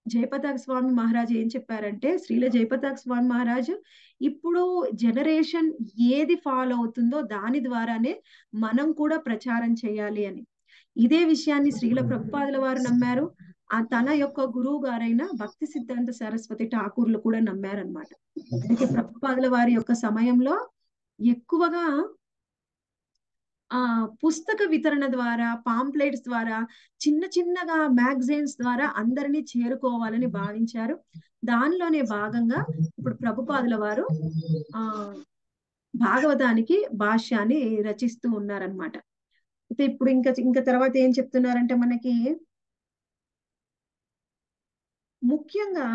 జయపతాక స్వామి మహారాజు ఏం చెప్పారంటే శ్రీల జయపతాక స్వామి మహారాజు ఇప్పుడు జనరేషన్ ఏది ఫాలో అవుతుందో దాని ద్వారానే మనం కూడా ప్రచారం చేయాలి అని ఇదే విషయాన్ని శ్రీల ప్రభుపాదుల వారు నమ్మారు ఆ తన యొక్క గురువు గారైన భక్తి సిద్ధాంత సరస్వతి ఠాకూర్లు కూడా నమ్మారనమాట అయితే ప్రభుపాదుల వారి యొక్క సమయంలో ఎక్కువగా ఆ పుస్తక వితరణ ద్వారా పాంప్లెట్స్ ద్వారా చిన్న చిన్నగా మ్యాగజైన్స్ ద్వారా అందరినీ చేరుకోవాలని భావించారు దానిలోనే భాగంగా ఇప్పుడు ప్రభుపాదుల వారు ఆ భాగవతానికి భాష్యాన్ని రచిస్తూ ఉన్నారనమాట అయితే ఇప్పుడు ఇంకా ఇంకా తర్వాత ఏం చెప్తున్నారంటే మనకి ముఖ్యంగా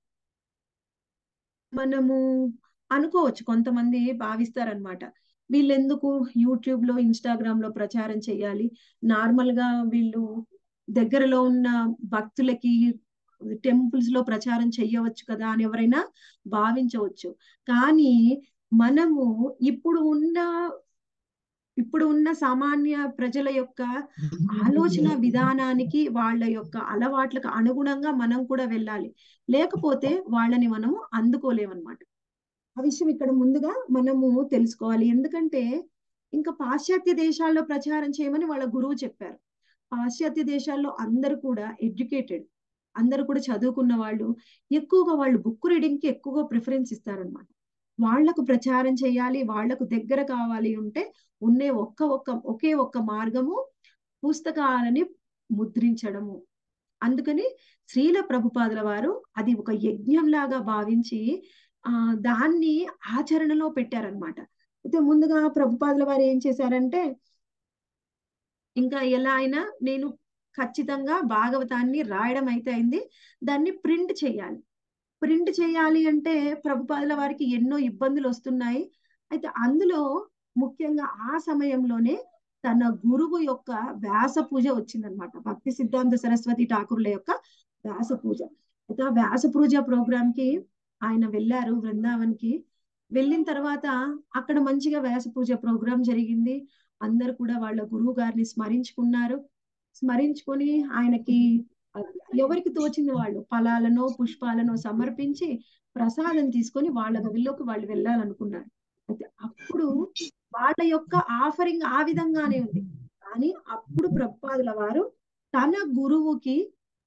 మనము అనుకోవచ్చు కొంతమంది భావిస్తారనమాట వీళ్ళెందుకు యూట్యూబ్ లో ఇన్స్టాగ్రామ్ లో ప్రచారం చేయాలి నార్మల్ గా వీళ్ళు దగ్గరలో ఉన్న భక్తులకి టెంపుల్స్ లో ప్రచారం చెయ్యవచ్చు కదా అని ఎవరైనా భావించవచ్చు కానీ మనము ఇప్పుడు ఉన్న ఇప్పుడు ఉన్న సామాన్య ప్రజల యొక్క ఆలోచన విధానానికి వాళ్ళ యొక్క అలవాట్లకు అనుగుణంగా మనం కూడా వెళ్ళాలి లేకపోతే వాళ్ళని మనము అందుకోలేమన్నమాట ఆ విషయం ఇక్కడ ముందుగా మనము తెలుసుకోవాలి ఎందుకంటే ఇంకా పాశ్చాత్య దేశాల్లో ప్రచారం చేయమని వాళ్ళ గురువు చెప్పారు పాశ్చాత్య దేశాల్లో అందరూ కూడా ఎడ్యుకేటెడ్ అందరూ కూడా చదువుకున్న వాళ్ళు ఎక్కువగా వాళ్ళు బుక్ రీడింగ్ కి ఎక్కువగా ప్రిఫరెన్స్ ఇస్తారనమాట వాళ్లకు ప్రచారం చేయాలి వాళ్లకు దగ్గర కావాలి ఉంటే ఉన్నే ఒక్క ఒక్క ఒకే ఒక్క మార్గము పుస్తకాలని ముద్రించడము అందుకని శ్రీల ప్రభుపాదుల వారు అది ఒక యజ్ఞం లాగా భావించి ఆ దాన్ని ఆచరణలో పెట్టారనమాట అయితే ముందుగా ప్రభుపాదుల వారు ఏం చేశారంటే ఇంకా ఎలా అయినా నేను ఖచ్చితంగా భాగవతాన్ని రాయడం అయితే అయింది దాన్ని ప్రింట్ చేయాలి ప్రింట్ చేయాలి అంటే ప్రభుపాదుల వారికి ఎన్నో ఇబ్బందులు వస్తున్నాయి అయితే అందులో ముఖ్యంగా ఆ సమయంలోనే తన గురువు యొక్క వ్యాస పూజ వచ్చిందనమాట భక్తి సిద్ధాంత సరస్వతి ఠాకూర్ల యొక్క వ్యాస పూజ అయితే ఆ వ్యాస పూజ ప్రోగ్రామ్ కి ఆయన వెళ్ళారు బృందావన్ కి వెళ్ళిన తర్వాత అక్కడ మంచిగా వ్యాస పూజ ప్రోగ్రాం జరిగింది అందరు కూడా వాళ్ళ గురువు గారిని స్మరించుకున్నారు స్మరించుకొని ఆయనకి ఎవరికి తోచింది వాళ్ళు ఫలాలను పుష్పాలను సమర్పించి ప్రసాదం తీసుకొని వాళ్ళ గదిలోకి వాళ్ళు వెళ్ళాలనుకున్నారు అయితే అప్పుడు వాళ్ళ యొక్క ఆఫరింగ్ ఆ విధంగానే ఉంది కానీ అప్పుడు ప్రభుపాదుల వారు తన గురువుకి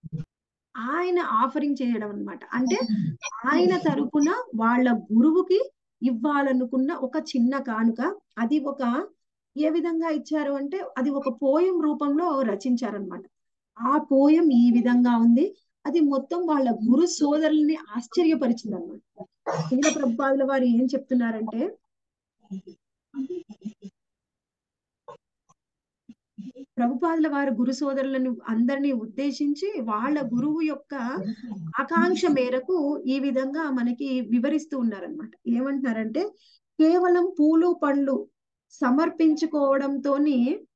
ఆయన ఆఫరింగ్ చేయడం అనమాట అంటే ఆయన తరపున వాళ్ళ గురువుకి ఇవ్వాలనుకున్న ఒక చిన్న కానుక అది ఒక ఏ విధంగా ఇచ్చారు అంటే అది ఒక పోయం రూపంలో రచించారనమాట ఆ పోయం ఈ విధంగా ఉంది అది మొత్తం వాళ్ళ గురు సోదరుల్ని ఆశ్చర్యపరిచింది అనమాట శ్రీల ప్రభుపాదుల వారు ఏం చెప్తున్నారంటే ప్రభుపాదుల వారు గురు సోదరులను అందరినీ ఉద్దేశించి వాళ్ళ గురువు యొక్క ఆకాంక్ష మేరకు ఈ విధంగా మనకి వివరిస్తూ ఉన్నారనమాట ఏమంటున్నారంటే కేవలం పూలు పండ్లు సమర్పించుకోవడంతోని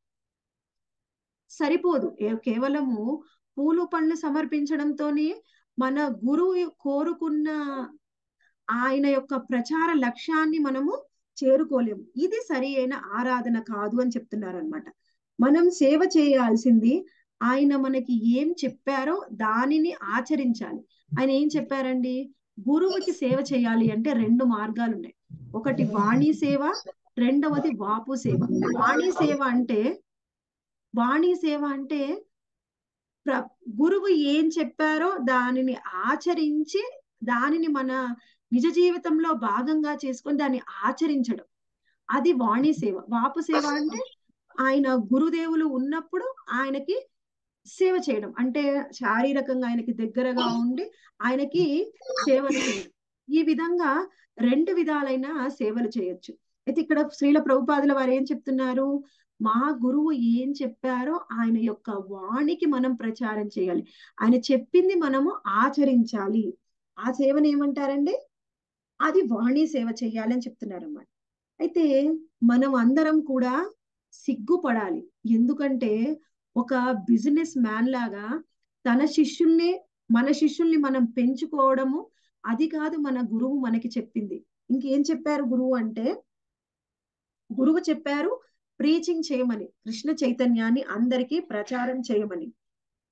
సరిపోదు కేవలము పూలు పండ్లు సమర్పించడంతోని మన గురువు కోరుకున్న ఆయన యొక్క ప్రచార లక్ష్యాన్ని మనము చేరుకోలేము ఇది సరి అయిన ఆరాధన కాదు అని చెప్తున్నారనమాట మనం సేవ చేయాల్సింది ఆయన మనకి ఏం చెప్పారో దానిని ఆచరించాలి ఆయన ఏం చెప్పారండి గురువుకి సేవ చేయాలి అంటే రెండు మార్గాలు ఉన్నాయి ఒకటి వాణి సేవ రెండవది వాపు సేవ వాణి సేవ అంటే వాణి సేవ అంటే ప్ర గురువు ఏం చెప్పారో దానిని ఆచరించి దానిని మన నిజ జీవితంలో భాగంగా చేసుకొని దాన్ని ఆచరించడం అది వాణి సేవ వాపు సేవ అంటే ఆయన గురుదేవులు ఉన్నప్పుడు ఆయనకి సేవ చేయడం అంటే శారీరకంగా ఆయనకి దగ్గరగా ఉండి ఆయనకి సేవలు చేయడం ఈ విధంగా రెండు విధాలైన సేవలు చేయొచ్చు అయితే ఇక్కడ శ్రీల ప్రభుపాదుల వారు ఏం చెప్తున్నారు మా గురువు ఏం చెప్పారో ఆయన యొక్క వాణికి మనం ప్రచారం చేయాలి ఆయన చెప్పింది మనము ఆచరించాలి ఆ సేవను ఏమంటారండి అది వాణి సేవ చేయాలి అని చెప్తున్నారు అన్నమాట అయితే మనం అందరం కూడా సిగ్గుపడాలి ఎందుకంటే ఒక బిజినెస్ మ్యాన్ లాగా తన శిష్యుల్ని మన శిష్యుల్ని మనం పెంచుకోవడము అది కాదు మన గురువు మనకి చెప్పింది ఇంకేం చెప్పారు గురువు అంటే గురువు చెప్పారు ప్రీచింగ్ చేయమని కృష్ణ చైతన్యాన్ని అందరికీ ప్రచారం చేయమని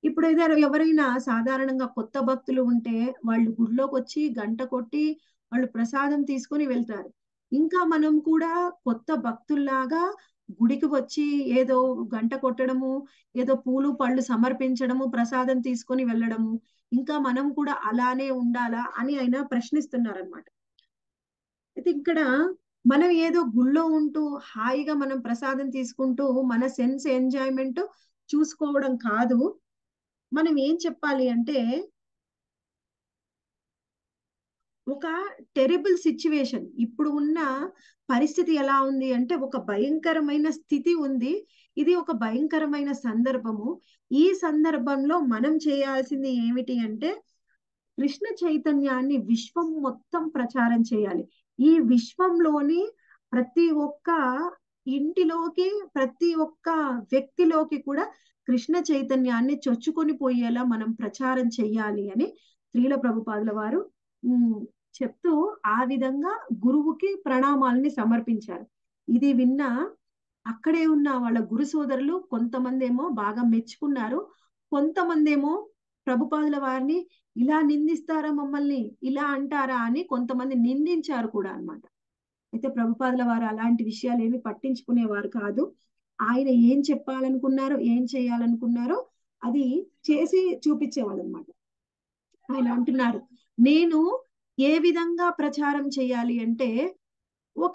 ఇప్పుడు ఏదైనా ఎవరైనా సాధారణంగా కొత్త భక్తులు ఉంటే వాళ్ళు గుడిలోకి వచ్చి గంట కొట్టి వాళ్ళు ప్రసాదం తీసుకొని వెళ్తారు ఇంకా మనం కూడా కొత్త భక్తుల్లాగా గుడికి వచ్చి ఏదో గంట కొట్టడము ఏదో పూలు పళ్ళు సమర్పించడము ప్రసాదం తీసుకొని వెళ్ళడము ఇంకా మనం కూడా అలానే ఉండాలా అని ఆయన ప్రశ్నిస్తున్నారనమాట అయితే ఇక్కడ మనం ఏదో గుళ్ళో ఉంటూ హాయిగా మనం ప్రసాదం తీసుకుంటూ మన సెన్స్ ఎంజాయ్మెంట్ చూసుకోవడం కాదు మనం ఏం చెప్పాలి అంటే ఒక టెరిబుల్ సిచ్యువేషన్ ఇప్పుడు ఉన్న పరిస్థితి ఎలా ఉంది అంటే ఒక భయంకరమైన స్థితి ఉంది ఇది ఒక భయంకరమైన సందర్భము ఈ సందర్భంలో మనం చేయాల్సింది ఏమిటి అంటే కృష్ణ చైతన్యాన్ని విశ్వం మొత్తం ప్రచారం చేయాలి ఈ విశ్వంలోని ప్రతి ఒక్క ఇంటిలోకి ప్రతి ఒక్క వ్యక్తిలోకి కూడా కృష్ణ చైతన్యాన్ని చొచ్చుకొని పోయేలా మనం ప్రచారం చెయ్యాలి అని శ్రీల ప్రభుపాదుల వారు చెప్తూ ఆ విధంగా గురువుకి ప్రణామాలని సమర్పించారు ఇది విన్న అక్కడే ఉన్న వాళ్ళ గురు సోదరులు కొంతమంది ఏమో బాగా మెచ్చుకున్నారు కొంతమంది ఏమో ప్రభుపాదుల వారిని ఇలా నిందిస్తారా మమ్మల్ని ఇలా అంటారా అని కొంతమంది నిందించారు కూడా అనమాట అయితే ప్రభుపాదుల వారు అలాంటి విషయాలు ఏమి పట్టించుకునేవారు కాదు ఆయన ఏం చెప్పాలనుకున్నారో ఏం చేయాలనుకున్నారో అది చేసి చూపించేవాళ్ళు అనమాట ఆయన అంటున్నారు నేను ఏ విధంగా ప్రచారం చేయాలి అంటే ఒక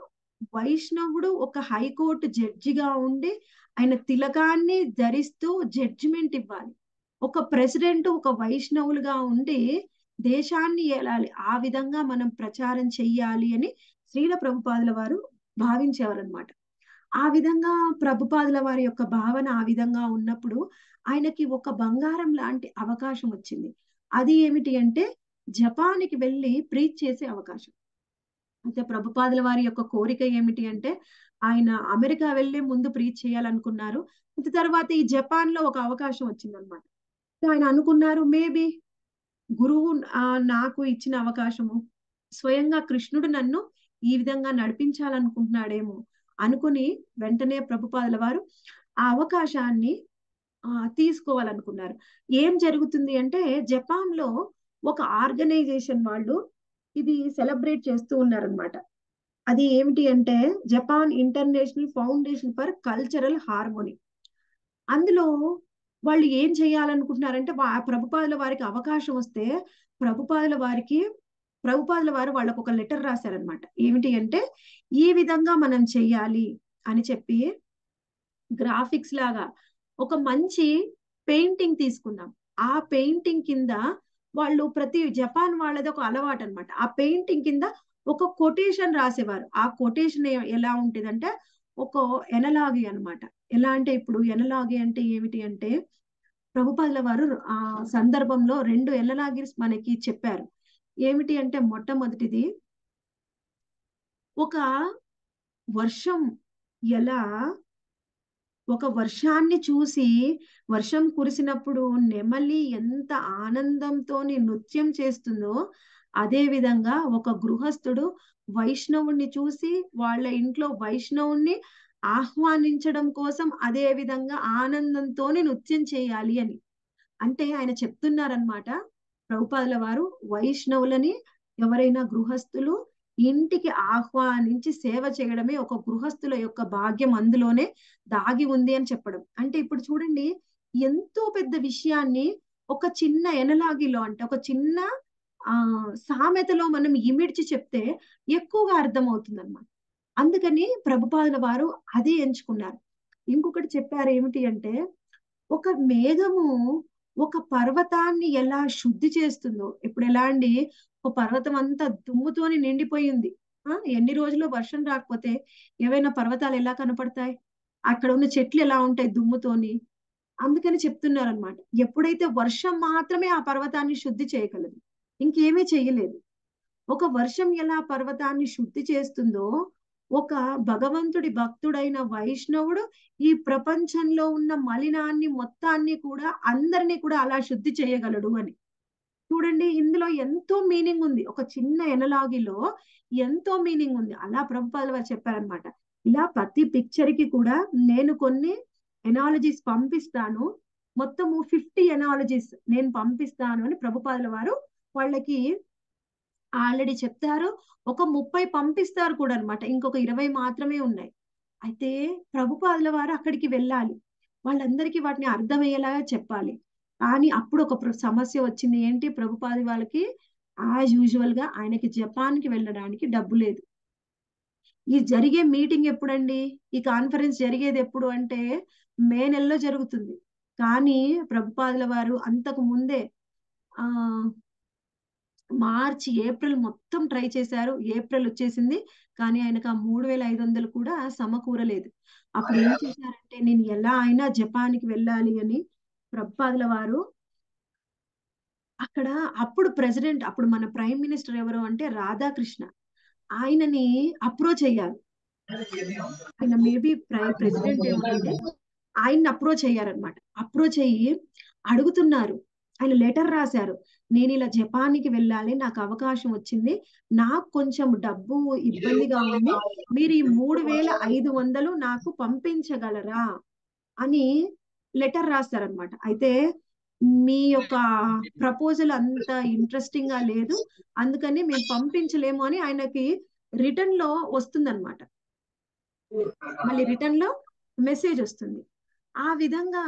వైష్ణవుడు ఒక హైకోర్టు జడ్జిగా ఉండి ఆయన తిలకాన్ని ధరిస్తూ జడ్జిమెంట్ ఇవ్వాలి ఒక ప్రెసిడెంట్ ఒక వైష్ణవులుగా ఉండి దేశాన్ని ఏలాలి ఆ విధంగా మనం ప్రచారం చెయ్యాలి అని శ్రీల ప్రభుపాదుల వారు భావించేవారు అనమాట ఆ విధంగా ప్రభుపాదుల వారి యొక్క భావన ఆ విధంగా ఉన్నప్పుడు ఆయనకి ఒక బంగారం లాంటి అవకాశం వచ్చింది అది ఏమిటి అంటే జపాన్కి వెళ్ళి ప్రీచ్ చేసే అవకాశం అయితే ప్రభుపాదుల వారి యొక్క కోరిక ఏమిటి అంటే ఆయన అమెరికా వెళ్ళే ముందు ప్రీచ్ చేయాలనుకున్నారు తర్వాత ఈ జపాన్ లో ఒక అవకాశం వచ్చిందనమాట ఆయన అనుకున్నారు మేబీ గురువు నాకు ఇచ్చిన అవకాశము స్వయంగా కృష్ణుడు నన్ను ఈ విధంగా నడిపించాలనుకుంటున్నాడేమో అనుకుని వెంటనే ప్రభుపాదుల వారు ఆ అవకాశాన్ని ఆ తీసుకోవాలనుకున్నారు ఏం జరుగుతుంది అంటే జపాన్ లో ఒక ఆర్గనైజేషన్ వాళ్ళు ఇది సెలబ్రేట్ చేస్తూ ఉన్నారనమాట అది ఏమిటి అంటే Japan International Foundation for Cultural Harmony అందులో వాళ్ళు ఏం చేయాలనుకుంటున్నారంటే ప్రభుపాదుల వారికి అవకాశం వస్తే ప్రభుపాదుల వారికి ప్రభుపాదుల వారు వాళ్ళకు ఒక లెటర్ రాశారనమాట ఏమిటి అంటే ఈ విధంగా మనం చెయ్యాలి అని చెప్పి గ్రాఫిక్స్ లాగా ఒక మంచి పెయింటింగ్ తీసుకుందాం ఆ పెయింటింగ్ కింద వాళ్ళు ప్రతి జపాన్ వాళ్ళది ఒక అలవాటు అనమాట ఆ పెయింటింగ్ కింద ఒక కొటేషన్ రాసేవారు ఆ కొటేషన్ ఎలా ఉంటుందంటే ఒక ఎనలాగి అనమాట ఎలా అంటే ఇప్పుడు ఎనలాగి అంటే ఏమిటి అంటే ప్రభుపాదుల వారు ఆ సందర్భంలో రెండు ఎనలాగిస్ మనకి చెప్పారు ఏమిటి అంటే మొట్టమొదటిది ఒక వర్షం ఎలా ఒక వర్షాన్ని చూసి వర్షం కురిసినప్పుడు నెమలి ఎంత ఆనందంతో నృత్యం చేస్తుందో అదే విధంగా ఒక గృహస్థుడు వైష్ణవుణ్ణి చూసి వాళ్ళ ఇంట్లో వైష్ణవుణ్ణి ఆహ్వానించడం కోసం అదే విధంగా ఆనందంతో నృత్యం చేయాలి అని అంటే ఆయన చెప్తున్నారనమాట ప్రభుపాదుల వారు వైష్ణవులని ఎవరైనా గృహస్థులు ఇంటికి ఆహ్వానించి సేవ చేయడమే ఒక గృహస్థుల యొక్క భాగ్యం అందులోనే దాగి ఉంది అని చెప్పడం అంటే ఇప్పుడు చూడండి ఎంతో పెద్ద విషయాన్ని ఒక చిన్న ఎనలాగిలో అంటే ఒక చిన్న ఆ సామెతలో మనం ఇమిడ్చి చెప్తే ఎక్కువగా అర్థమవుతుంది అనమాట అందుకని ప్రభుపాదుల వారు అదే ఎంచుకున్నారు ఇంకొకటి చెప్పారు ఏమిటి అంటే ఒక మేఘము ఒక పర్వతాన్ని ఎలా శుద్ధి చేస్తుందో ఇప్పుడు ఎలా అండి ఒక పర్వతం అంతా దుమ్ముతోని నిండిపోయింది ఆ ఎన్ని రోజులు వర్షం రాకపోతే ఏవైనా పర్వతాలు ఎలా కనపడతాయి అక్కడ ఉన్న చెట్లు ఎలా ఉంటాయి దుమ్ముతోని అందుకని చెప్తున్నారు అనమాట ఎప్పుడైతే వర్షం మాత్రమే ఆ పర్వతాన్ని శుద్ధి చేయగలదు ఇంకేమీ చెయ్యలేదు ఒక వర్షం ఎలా పర్వతాన్ని శుద్ధి చేస్తుందో ఒక భగవంతుడి భక్తుడైన వైష్ణవుడు ఈ ప్రపంచంలో ఉన్న మలినాన్ని మొత్తాన్ని కూడా అందరినీ కూడా అలా శుద్ధి చేయగలడు అని చూడండి ఇందులో ఎంతో మీనింగ్ ఉంది ఒక చిన్న ఎనలాగిలో ఎంతో మీనింగ్ ఉంది అలా ప్రభుపాదుల వారు చెప్పారనమాట ఇలా ప్రతి పిక్చర్ కి కూడా నేను కొన్ని ఎనాలజీస్ పంపిస్తాను మొత్తము ఫిఫ్టీ ఎనాలజీస్ నేను పంపిస్తాను అని ప్రభుపాదుల వారు వాళ్ళకి ఆల్రెడీ చెప్తారు ఒక ముప్పై పంపిస్తారు కూడా అనమాట ఇంకొక ఇరవై మాత్రమే ఉన్నాయి అయితే ప్రభుపాదుల వారు అక్కడికి వెళ్ళాలి వాళ్ళందరికీ వాటిని అర్థమయ్యేలాగా చెప్పాలి కానీ అప్పుడు ఒక ప్ర- సమస్య వచ్చింది ఏంటి ప్రభుపాది వాళ్ళకి యాజ్ యూజువల్ గా ఆయనకి జపాన్ కి వెళ్ళడానికి డబ్బు లేదు ఈ జరిగే మీటింగ్ ఎప్పుడండి ఈ కాన్ఫరెన్స్ జరిగేది ఎప్పుడు అంటే మే నెలలో జరుగుతుంది కానీ ప్రభుపాదుల వారు అంతకు ముందే ఆ మార్చి ఏప్రిల్ మొత్తం ట్రై చేశారు ఏప్రిల్ వచ్చేసింది కానీ ఆయనకు ఆ మూడు వేల ఐదు వందలు కూడా సమకూరలేదు అప్పుడు ఏం చేశారంటే నేను ఎలా అయినా జపాన్కి వెళ్ళాలి అని ప్రభుపాదుల వారు అక్కడ అప్పుడు ప్రెసిడెంట్ అప్పుడు మన ప్రైమ్ మినిస్టర్ ఎవరు అంటే రాధాకృష్ణ ఆయనని అప్రోచ్ అయ్యారు ఆయన మేబీ ప్రెసిడెంట్ ఏమంటే ఆయన్ని అప్రోచ్ అయ్యారనమాట అప్రోచ్ అయ్యి అడుగుతున్నారు ఆయన లెటర్ రాశారు నేను ఇలా జపాన్కి వెళ్ళాలి నాకు అవకాశం వచ్చింది నాకు కొంచెం డబ్బు ఇబ్బందిగా ఉంది మీరు ఈ మూడు వేల ఐదు వందలు నాకు పంపించగలరా అని లెటర్ రాస్తారనమాట అయితే మీ యొక్క ప్రపోజల్ అంత ఇంట్రెస్టింగ్ గా లేదు అందుకని మేము పంపించలేము అని ఆయనకి రిటర్న్ లో వస్తుందన్నమాట మళ్ళీ రిటర్న్ లో మెసేజ్ వస్తుంది ఆ విధంగా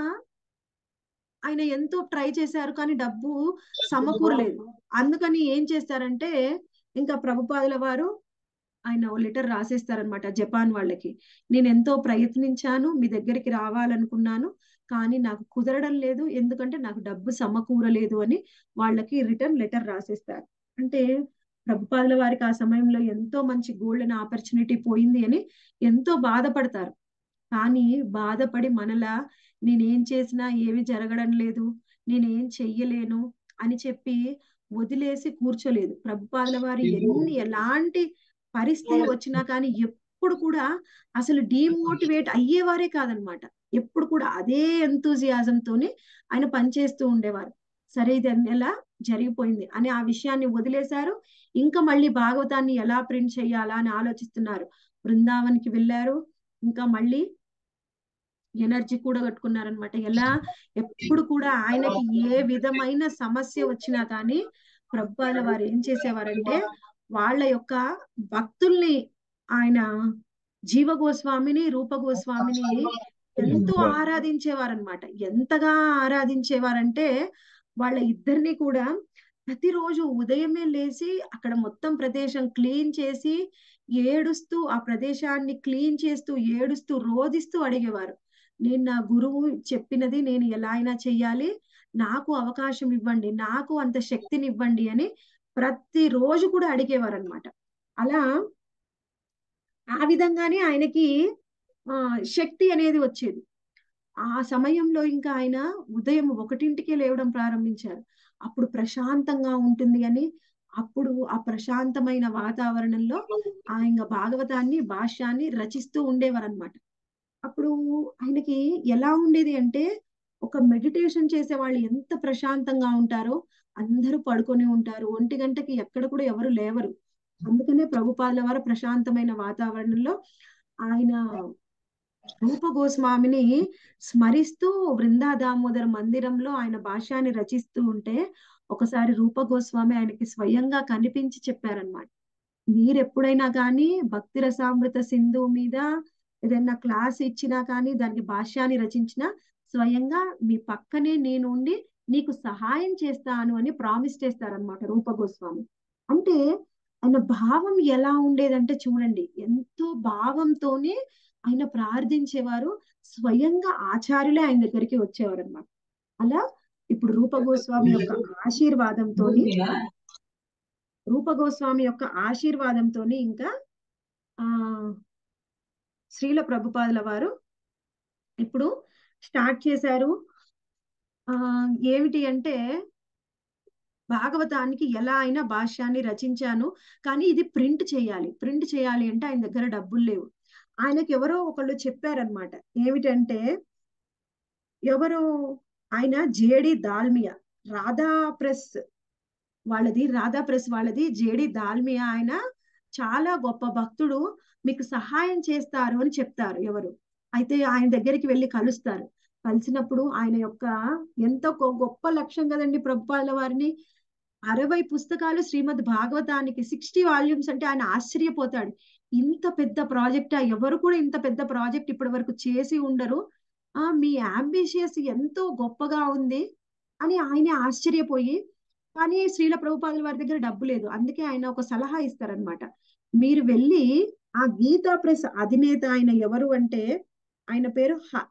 ఆయన ఎంతో ట్రై చేశారు కానీ డబ్బు సమకూరలేదు అందుకని ఏం చేస్తారంటే ఇంకా ప్రభుపాదుల వారు ఆయన ఓ లెటర్ రాసేస్తారనమాట జపాన్ వాళ్ళకి నేను ఎంతో ప్రయత్నించాను మీ దగ్గరికి రావాలనుకున్నాను కానీ నాకు కుదరడం లేదు ఎందుకంటే నాకు డబ్బు సమకూరలేదు అని వాళ్ళకి రిటర్న్ లెటర్ రాసేస్తారు అంటే ప్రభుపాదుల వారికి ఆ సమయంలో ఎంతో మంచి గోల్డెన్ ఆపర్చునిటీ పోయింది అని ఎంతో బాధపడతారు కానీ బాధపడి మనలా నేనేం చేసినా ఏమి జరగడం లేదు నేనేం చెయ్యలేను అని చెప్పి వదిలేసి కూర్చోలేదు ప్రభుపాదుల వారు ఎన్ని ఎలాంటి పరిస్థితి వచ్చినా కానీ ఎప్పుడు కూడా అసలు డిమోటివేట్ అయ్యేవారే కాదనమాట ఎప్పుడు కూడా అదే enthusiasm తోని ఆయన పనిచేస్తూ ఉండేవారు సరే ఇది ఎలా జరిగిపోయింది అని ఆ విషయాన్ని వదిలేశారు ఇంకా మళ్ళీ భాగవతాన్ని ఎలా ప్రింట్ చేయాలా అని ఆలోచిస్తున్నారు బృందావన్కి వెళ్ళారు ఇంకా మళ్ళీ ఎనర్జీ కూడా కట్టుకున్నారనమాట ఎలా ఎప్పుడు కూడా ఆయనకి ఏ విధమైన సమస్య వచ్చినా కానీ ప్రభుపాల వారు ఏం చేసేవారంటే వాళ్ళ యొక్క భక్తుల్ని ఆయన జీవ గోస్వామిని రూప గోస్వామిని ఎంతో ఆరాధించేవారనమాట ఎంతగా ఆరాధించేవారంటే వాళ్ళ ఇద్దరిని కూడా ప్రతిరోజు ఉదయమే లేచి అక్కడ మొత్తం ప్రదేశం క్లీన్ చేసి ఏడుస్తూ ఆ ప్రదేశాన్ని క్లీన్ చేస్తూ ఏడుస్తూ రోదిస్తూ అడిగేవారు నేను నా గురువు చెప్పినది నేను ఎలా అయినా చెయ్యాలి నాకు అవకాశం ఇవ్వండి నాకు అంత శక్తిని ఇవ్వండి అని ప్రతి రోజు కూడా అడిగేవారు అనమాట అలా ఆ విధంగానే ఆయనకి ఆ శక్తి అనేది వచ్చేది ఆ సమయంలో ఇంకా ఆయన ఉదయం ఒకటింటికే లేవడం ప్రారంభించారు అప్పుడు ప్రశాంతంగా ఉంటుంది అని అప్పుడు ఆ ప్రశాంతమైన వాతావరణంలో ఆయన భాగవతాన్ని భాష్యాన్ని రచిస్తూ ఉండేవారు అనమాట అప్పుడు ఆయనకి ఎలా ఉండేది అంటే ఒక మెడిటేషన్ చేసే వాళ్ళు ఎంత ప్రశాంతంగా ఉంటారో అందరూ పడుకొని ఉంటారు ఒంటి గంటకి ఎక్కడ కూడా ఎవరు లేవరు అందుకనే ప్రభుపాదుల వారు ప్రశాంతమైన వాతావరణంలో ఆయన రూప గోస్వామిని స్మరిస్తూ బృందా దామోదర్ మందిరంలో ఆయన భాష్యాన్ని రచిస్తూ ఉంటే ఒకసారి రూప గోస్వామి ఆయనకి స్వయంగా కనిపించి చెప్పారనమాట మీరు ఎప్పుడైనా కానీ భక్తి రసామృత సింధు మీద ఏదైనా క్లాస్ ఇచ్చినా కానీ దానికి భాష్యాన్ని రచించినా స్వయంగా మీ పక్కనే నేను ఉండి నీకు సహాయం చేస్తాను అని ప్రామిస్ చేస్తారనమాట రూప గోస్వామి అంటే ఆయన భావం ఎలా ఉండేదంటే చూడండి ఎంతో భావంతోనే ఆయన ప్రార్థించేవారు స్వయంగా ఆచార్యులే ఆయన దగ్గరికి వచ్చేవారు అనమాట అలా ఇప్పుడు రూప గోస్వామి యొక్క ఆశీర్వాదంతో రూప గోస్వామి యొక్క ఆశీర్వాదంతో ఇంకా ఆ శ్రీల ప్రభుపాదుల వారు ఇప్పుడు స్టార్ట్ చేశారు ఆ ఏమిటి అంటే భాగవతానికి ఎలా అయినా భాష్యాన్ని రచించాను కానీ ఇది ప్రింట్ చేయాలి ప్రింట్ చేయాలి అంటే ఆయన దగ్గర డబ్బులు లేవు ఆయనకి ఎవరో ఒకళ్ళు చెప్పారనమాట ఏమిటంటే ఎవరో ఆయన జేడి దాల్మియా రాధా ప్రెస్ వాళ్ళది రాధా ప్రెస్ వాళ్ళది జేడి దాల్మియా ఆయన చాలా గొప్ప భక్తుడు మీకు సహాయం చేస్తారు అని చెప్తారు ఎవరు అయితే ఆయన దగ్గరికి వెళ్ళి కలుస్తారు కలిసినప్పుడు ఆయన యొక్క ఎంతో గొ- గొప్ప లక్ష్యం కదండి ప్రభుపాదుల వారిని అరవై పుస్తకాలు శ్రీమద్ భాగవతానికి సిక్స్టీ వాల్యూమ్స్ అంటే ఆయన ఆశ్చర్యపోతాడు ఇంత పెద్ద ప్రాజెక్ట్ ఎవరు కూడా ఇంత పెద్ద ప్రాజెక్ట్ ఇప్పటి వరకు చేసి ఉండరు ఆ మీ అంబిషియస్ ఎంతో గొప్పగా ఉంది అని ఆయన ఆశ్చర్యపోయి కానీ శ్రీల ప్రభుపాదుల వారి దగ్గర డబ్బు లేదు అందుకే ఆయన ఒక సలహా ఇస్తారనమాట మీరు వెళ్ళి ఆ గీతా ప్రెస్ అధినేత ఆయన ఎవరు అంటే ఆయన పేరు హ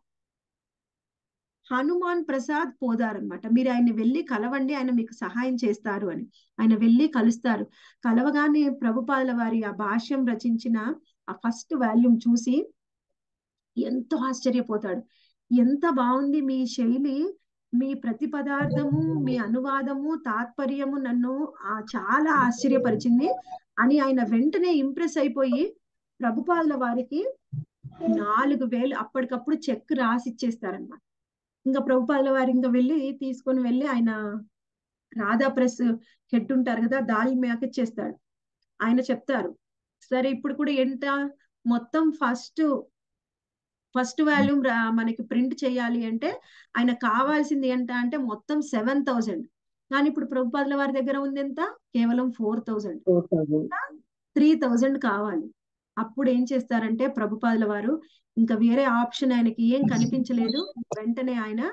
హనుమాన్ ప్రసాద్ పోదార్ అనమాట మీరు ఆయన వెళ్ళి కలవండి ఆయన మీకు సహాయం చేస్తారు అని ఆయన వెళ్ళి కలుస్తారు కలవగానే ప్రభుపాదుల వారి ఆ భాష్యం రచించిన ఆ ఫస్ట్ వాల్యూమ్ చూసి ఎంతో ఆశ్చర్యపోతాడు ఎంత బాగుంది మీ శైలి మీ ప్రతి పదార్థము మీ అనువాదము తాత్పర్యము నన్ను ఆ చాలా ఆశ్చర్యపరిచింది అని ఆయన వెంటనే ఇంప్రెస్ అయిపోయి ప్రభుపాదుల వారికి నాలుగు వేలు అప్పటికప్పుడు చెక్ రాసి ఇచ్చేస్తారనమాట ఇంకా ప్రభుపాదుల వారు ఇంకా వెళ్ళి తీసుకొని వెళ్ళి ఆయన రాధా ప్రెస్ హెడ్ ఉంటారు కదా దాని మేక ఇచ్చేస్తాడు ఆయన చెప్తారు సరే ఇప్పుడు కూడా ఎంత మొత్తం ఫస్ట్ ఫస్ట్ వాల్యూమ్ మనకి ప్రింట్ చేయాలి అంటే ఆయన కావాల్సింది ఎంత అంటే మొత్తం సెవెన్ థౌజండ్ కానీ ఇప్పుడు ప్రభుపాదుల వారి దగ్గర ఉంది ఎంత కేవలం ఫోర్ థౌజండ్ త్రీ థౌజండ్ కావాలి అప్పుడు ఏం చేస్తారంటే ప్రభుపాదుల వారు ఇంకా వేరే ఆప్షన్ ఆయనకి ఏం కనిపించలేదు వెంటనే ఆయన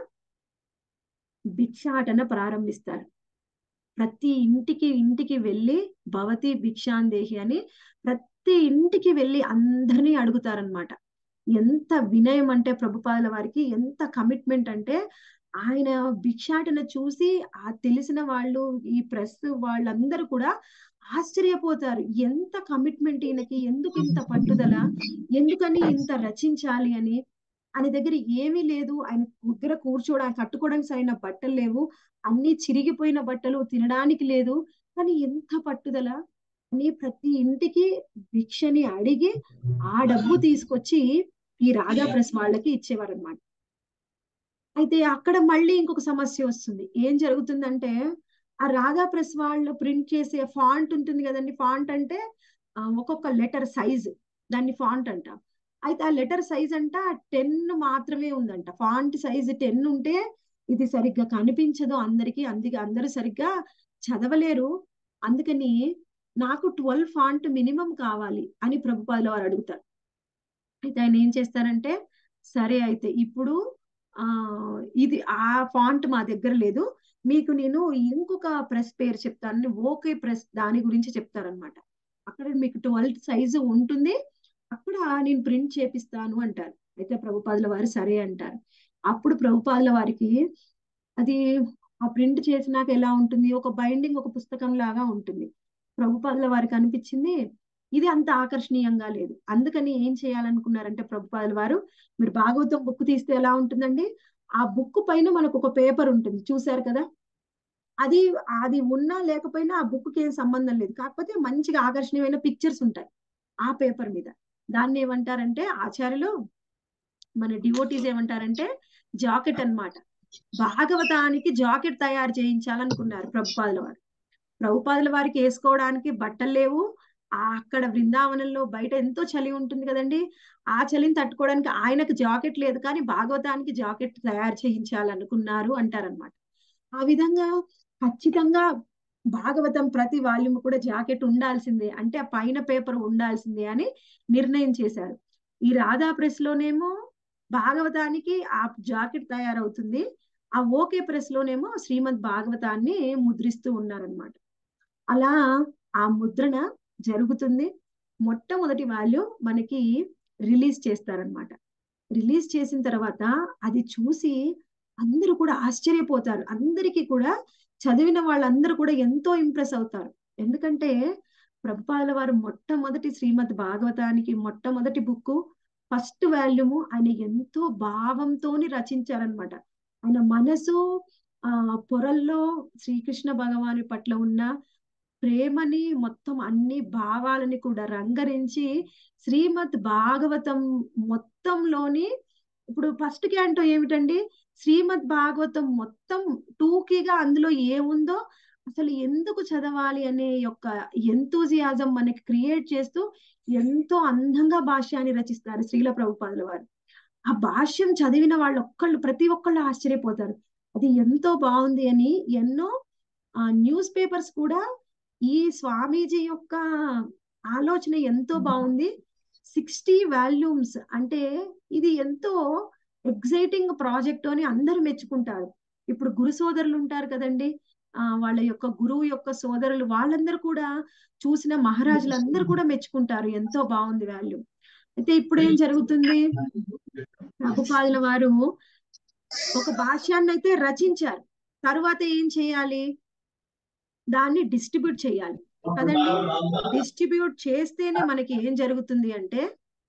భిక్షాటన ప్రారంభిస్తారు ప్రతి ఇంటికి ఇంటికి వెళ్ళి భవతి భిక్షాందేహి అని ప్రతి ఇంటికి వెళ్ళి అందరినీ అడుగుతారనమాట ఎంత వినయం అంటే ప్రభుపాదుల వారికి ఎంత కమిట్మెంట్ అంటే ఆయన భిక్షాటన చూసి ఆ తెలిసిన వాళ్ళు ఈ ప్రెస్ వాళ్ళందరూ కూడా ఆశ్చర్యపోతారు ఎంత కమిట్మెంట్ ఈయనకి ఎందుకు ఇంత పట్టుదల ఎందుకని ఇంత రచించాలి అని ఆయన దగ్గర ఏమీ లేదు ఆయన దగ్గర కూర్చోడానికి కట్టుకోవడానికి సరైన బట్టలు లేవు అన్ని చిరిగిపోయిన బట్టలు తినడానికి లేదు కానీ ఎంత పట్టుదల అని ప్రతి ఇంటికి భిక్షని అడిగి ఆ డబ్బు తీసుకొచ్చి ఈ రాధా ప్రెస్ వాళ్ళకి ఇచ్చేవారు అనమాట అయితే అక్కడ మళ్ళీ ఇంకొక సమస్య వస్తుంది ఏం జరుగుతుందంటే ఆ రాధా ప్రెస్ వాళ్ళు ప్రింట్ చేసే ఫాంట్ ఉంటుంది కదండి ఫాంట్ అంటే ఒక్కొక్క లెటర్ సైజ్ దాన్ని ఫాంట్ అంట అయితే ఆ లెటర్ సైజ్ అంట టెన్ మాత్రమే ఉందంట ఫాంట్ సైజ్ టెన్ ఉంటే ఇది సరిగ్గా కనిపించదు అందరికి అందుకే అందరూ సరిగ్గా చదవలేరు అందుకని నాకు ట్వెల్వ్ ఫాంట్ మినిమం కావాలి అని ప్రభుపాదుల వారు అడుగుతారు అయితే ఆయన ఏం చేస్తారంటే సరే అయితే ఇప్పుడు ఆ ఇది ఆ ఫాంట్ మా దగ్గర లేదు మీకు నేను ఇంకొక ప్రెస్ పేరు చెప్తాను ఓకే ప్రెస్ దాని గురించి చెప్తారనమాట అక్కడ మీకు ట్వెల్వ్ సైజు ఉంటుంది అక్కడ నేను ప్రింట్ చేపిస్తాను అంటారు అయితే ప్రభుపాదుల వారు సరే అంటారు అప్పుడు ప్రభుపాదుల వారికి అది ఆ ప్రింట్ చేసినాక ఎలా ఉంటుంది ఒక బైండింగ్ ఒక పుస్తకం లాగా ఉంటుంది ప్రభుపాదుల వారికి అనిపించింది ఇది అంత ఆకర్షణీయంగా లేదు అందుకని ఏం చేయాలనుకున్నారంటే ప్రభుపాదుల వారు మీరు భాగవతం బుక్ తీస్తే ఎలా ఉంటుందండి ఆ బుక్ పైన మనకు ఒక పేపర్ ఉంటుంది చూసారు కదా అది అది ఉన్నా లేకపోయినా ఆ బుక్ ఏం సంబంధం లేదు కాకపోతే మంచిగా ఆకర్షణీయమైన పిక్చర్స్ ఉంటాయి ఆ పేపర్ మీద దాన్ని ఏమంటారంటే ఆచార్యులు మన డివోటీస్ ఏమంటారంటే జాకెట్ అన్నమాట భాగవతానికి జాకెట్ తయారు చేయించాలనుకున్నారు ప్రభుపాదుల వారు ప్రభుపాదుల వారికి వేసుకోవడానికి బట్టలు లేవు ఆ అక్కడ బృందావనంలో బయట ఎంతో చలి ఉంటుంది కదండి ఆ చలిని తట్టుకోవడానికి ఆయనకు జాకెట్ లేదు కానీ భాగవతానికి జాకెట్ తయారు చేయించాలనుకున్నారు అంటారనమాట ఆ విధంగా ఖచ్చితంగా భాగవతం ప్రతి వాల్యూమ్ కూడా జాకెట్ ఉండాల్సిందే అంటే ఆ పైన పేపర్ ఉండాల్సిందే అని నిర్ణయం చేశారు ఈ రాధా ప్రెస్ లోనేమో భాగవతానికి ఆ జాకెట్ తయారవుతుంది ఆ ఓకే ప్రెస్ లోనేమో శ్రీమద్ భాగవతాన్ని ముద్రిస్తూ ఉన్నారనమాట అలా ఆ ముద్రణ జరుగుతుంది మొట్టమొదటి వాళ్ళు మనకి రిలీజ్ చేస్తారనమాట రిలీజ్ చేసిన తర్వాత అది చూసి అందరూ కూడా ఆశ్చర్యపోతారు అందరికీ కూడా చదివిన వాళ్ళందరూ కూడా ఎంతో ఇంప్రెస్ అవుతారు ఎందుకంటే ప్రభుపాదుల వారు మొట్టమొదటి శ్రీమద్ భాగవతానికి మొట్టమొదటి బుక్ ఫస్ట్ వాల్యూము ఆయన ఎంతో భావంతోని రచించారనమాట ఆయన మనసు ఆ పొరల్లో శ్రీకృష్ణ భగవాని పట్ల ఉన్న ప్రేమని మొత్తం అన్ని భావాలని కూడా రంగరించి శ్రీమద్ భాగవతం మొత్తంలోని ఇప్పుడు ఫస్ట్ క్యాంటో ఏమిటండి శ్రీమద్ భాగవతం మొత్తం టూకీగా అందులో ఏముందో అసలు ఎందుకు చదవాలి అనే యొక్క ఎంతూజియాజం మనకి క్రియేట్ చేస్తూ ఎంతో అందంగా భాష్యాన్ని రచిస్తారు శ్రీల ప్రభుపాదుల వారు ఆ భాష్యం చదివిన వాళ్ళు ఒక్కళ్ళు ప్రతి ఒక్కళ్ళు ఆశ్చర్యపోతారు అది ఎంతో బాగుంది అని ఎన్నో న్యూస్ పేపర్స్ కూడా ఈ స్వామీజీ యొక్క ఆలోచన ఎంతో బాగుంది సిక్స్టీ వాల్యూమ్స్ అంటే ఇది ఎంతో ఎగ్జైటింగ్ ప్రాజెక్ట్ అని అందరూ మెచ్చుకుంటారు ఇప్పుడు గురు సోదరులు ఉంటారు కదండి ఆ వాళ్ళ యొక్క గురువు యొక్క సోదరులు వాళ్ళందరూ కూడా చూసిన మహారాజులందరూ కూడా మెచ్చుకుంటారు ఎంతో బాగుంది వాల్యూమ్ అయితే ఇప్పుడు ఏం జరుగుతుంది ప్రభుపాదుల వారు ఒక భాష్యాన్ని అయితే రచించారు తరువాత ఏం చేయాలి దాన్ని డిస్ట్రిబ్యూట్ చేయాలి కదండి డిస్ట్రిబ్యూట్ చేస్తేనే మనకి ఏం జరుగుతుంది అంటే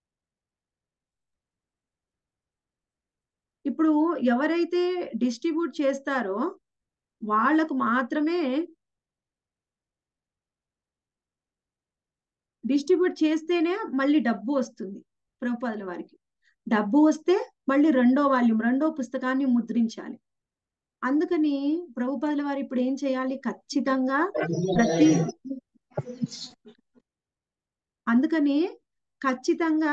ఇప్పుడు ఎవరైతే డిస్ట్రిబ్యూట్ చేస్తారో వాళ్ళకు మాత్రమే డిస్ట్రిబ్యూట్ చేస్తేనే మళ్ళీ డబ్బు వస్తుంది ప్రభుపాదుల వారికి డబ్బు వస్తే మళ్ళీ రెండో వాల్యూమ్ రెండో పుస్తకాన్ని ముద్రించాలి అందుకని ప్రభుపాదుల వారు ఇప్పుడు ఏం చేయాలి ఖచ్చితంగా ప్రతి అందుకని ఖచ్చితంగా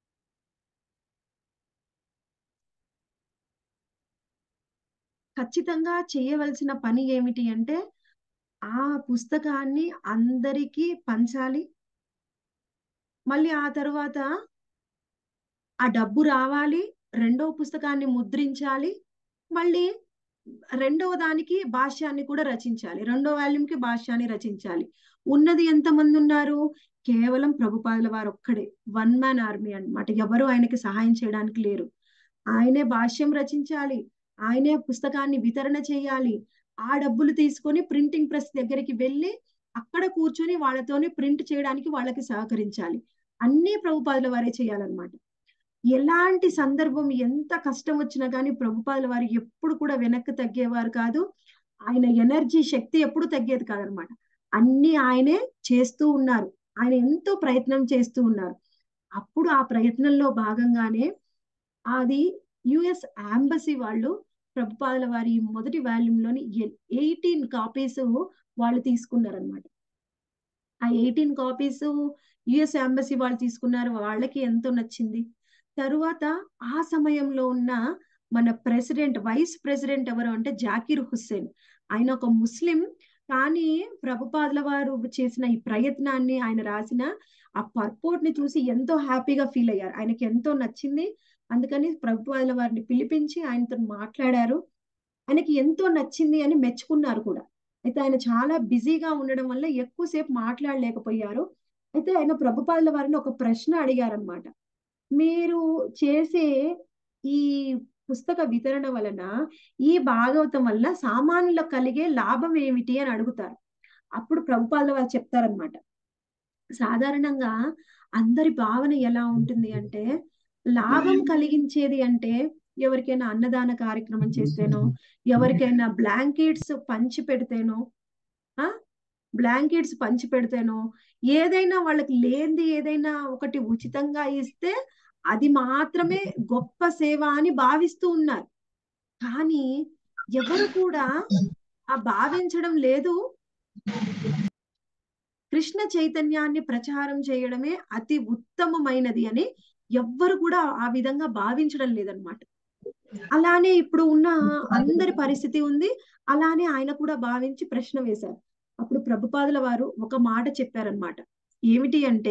ఖచ్చితంగా చేయవలసిన పని ఏమిటి అంటే ఆ పుస్తకాన్ని అందరికీ పంచాలి మళ్ళీ ఆ తర్వాత ఆ డబ్బు రావాలి రెండవ పుస్తకాన్ని ముద్రించాలి మళ్ళీ రెండవ దానికి భాష్యాన్ని కూడా రచించాలి రెండో వాల్యూమ్ కి భాష్యాన్ని రచించాలి ఉన్నది ఎంతమంది ఉన్నారు కేవలం ప్రభుపాదుల వారు ఒక్కడే వన్ మ్యాన్ ఆర్మీ అన్నమాట ఎవరు ఆయనకి సహాయం చేయడానికి లేరు ఆయనే భాష్యం రచించాలి ఆయనే పుస్తకాన్ని వితరణ చేయాలి ఆ డబ్బులు తీసుకొని ప్రింటింగ్ ప్రెస్ దగ్గరికి వెళ్ళి అక్కడ కూర్చొని వాళ్ళతోనే ప్రింట్ చేయడానికి వాళ్ళకి సహకరించాలి అన్ని ప్రభుపాదుల వారే చేయాలన్నమాట ఎలాంటి సందర్భం ఎంత కష్టం వచ్చినా కానీ ప్రభుపాదుల వారు ఎప్పుడు కూడా వెనక్కి తగ్గేవారు కాదు ఆయన ఎనర్జీ శక్తి ఎప్పుడు తగ్గేది కాదనమాట అన్ని ఆయనే చేస్తూ ఉన్నారు ఆయన ఎంతో ప్రయత్నం చేస్తూ ఉన్నారు అప్పుడు ఆ ప్రయత్నంలో భాగంగానే అది యుఎస్ అంబసీ వాళ్ళు ప్రభుపాదుల వారి మొదటి వాల్యూమ్ లోని ఎయిటీన్ కాపీస్ వాళ్ళు తీసుకున్నారనమాట ఆ ఎయిటీన్ కాపీస్ యుఎస్ ఎంబసీ వాళ్ళు తీసుకున్నారు వాళ్ళకి ఎంతో నచ్చింది తరువాత ఆ సమయంలో ఉన్న మన ప్రెసిడెంట్ వైస్ ప్రెసిడెంట్ ఎవరు అంటే జాకీర్ హుస్సేన్ ఆయన ఒక ముస్లిం కానీ ప్రభుపాదుల వారు చేసిన ఈ ప్రయత్నాన్ని ఆయన రాసిన ఆ పర్పోర్ట్ ని చూసి ఎంతో హ్యాపీగా ఫీల్ అయ్యారు ఆయనకి ఎంతో నచ్చింది అందుకని ప్రభుపాదుల వారిని పిలిపించి ఆయనతో మాట్లాడారు ఆయనకి ఎంతో నచ్చింది అని మెచ్చుకున్నారు కూడా అయితే ఆయన చాలా బిజీగా ఉండడం వల్ల ఎక్కువసేపు మాట్లాడలేకపోయారు అయితే ఆయన ప్రభుపాదుల వారిని ఒక ప్రశ్న అడిగారనమాట మీరు చేసే ఈ పుస్తక వితరణ వలన ఈ భాగవతం వల్ల సామాన్యులకు కలిగే లాభం ఏమిటి అని అడుగుతారు అప్పుడు ప్రభుపాదుల వారు చెప్తారనమాట సాధారణంగా అందరి భావన ఎలా ఉంటుంది అంటే లాభం కలిగించేది అంటే ఎవరికైనా అన్నదాన కార్యక్రమం చేస్తేనో ఎవరికైనా బ్లాంకెట్స్ పంచి పెడితేనో ఆ బ్లాంకెట్స్ పంచి పెడితేనో ఏదైనా వాళ్ళకి లేనిది ఏదైనా ఒకటి ఉచితంగా ఇస్తే అది మాత్రమే గొప్ప సేవ అని భావిస్తూ ఉన్నారు కానీ ఎవరు కూడా ఆ భావించడం లేదు కృష్ణ చైతన్యాన్ని ప్రచారం చేయడమే అతి ఉత్తమమైనది అని ఎవ్వరు కూడా ఆ విధంగా భావించడం లేదనమాట అలానే ఇప్పుడు ఉన్న అందరి పరిస్థితి ఉంది అలానే ఆయన కూడా భావించి ప్రశ్న వేశారు అప్పుడు ప్రభుపాదుల వారు ఒక మాట చెప్పారనమాట ఏమిటి అంటే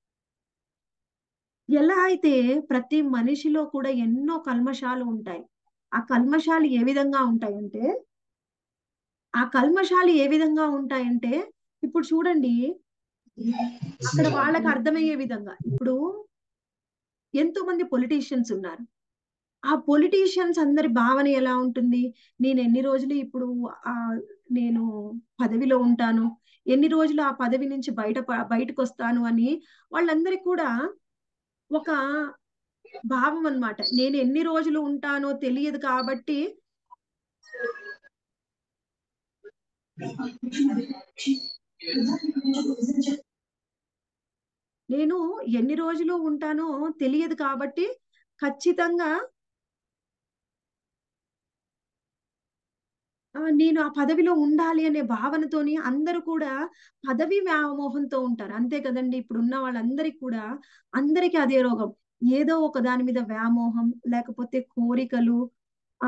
ఎలా అయితే ప్రతి మనిషిలో కూడా ఎన్నో కల్మషాలు ఉంటాయి ఆ కల్మషాలు ఏ విధంగా ఉంటాయంటే ఆ కల్మషాలు ఏ విధంగా ఉంటాయంటే ఇప్పుడు చూడండి అక్కడ వాళ్ళకి అర్థమయ్యే విధంగా ఇప్పుడు ఎంతో మంది పొలిటీషియన్స్ ఉన్నారు ఆ పొలిటీషియన్స్ అందరి భావన ఎలా ఉంటుంది నేను ఎన్ని రోజులు ఇప్పుడు ఆ నేను పదవిలో ఉంటాను ఎన్ని రోజులు ఆ పదవి నుంచి బయట బయటకు వస్తాను అని వాళ్ళందరికీ కూడా ఒక భావం అన్నమాట నేను ఎన్ని రోజులు ఉంటానో తెలియదు కాబట్టి నేను ఎన్ని రోజులు ఉంటానో తెలియదు కాబట్టి ఖచ్చితంగా నేను ఆ పదవిలో ఉండాలి అనే భావనతోని అందరూ కూడా పదవి వ్యామోహంతో ఉంటారు అంతే కదండి ఇప్పుడు ఉన్న వాళ్ళందరికీ కూడా అందరికీ అదే రోగం ఏదో ఒక దాని మీద వ్యామోహం లేకపోతే కోరికలు ఆ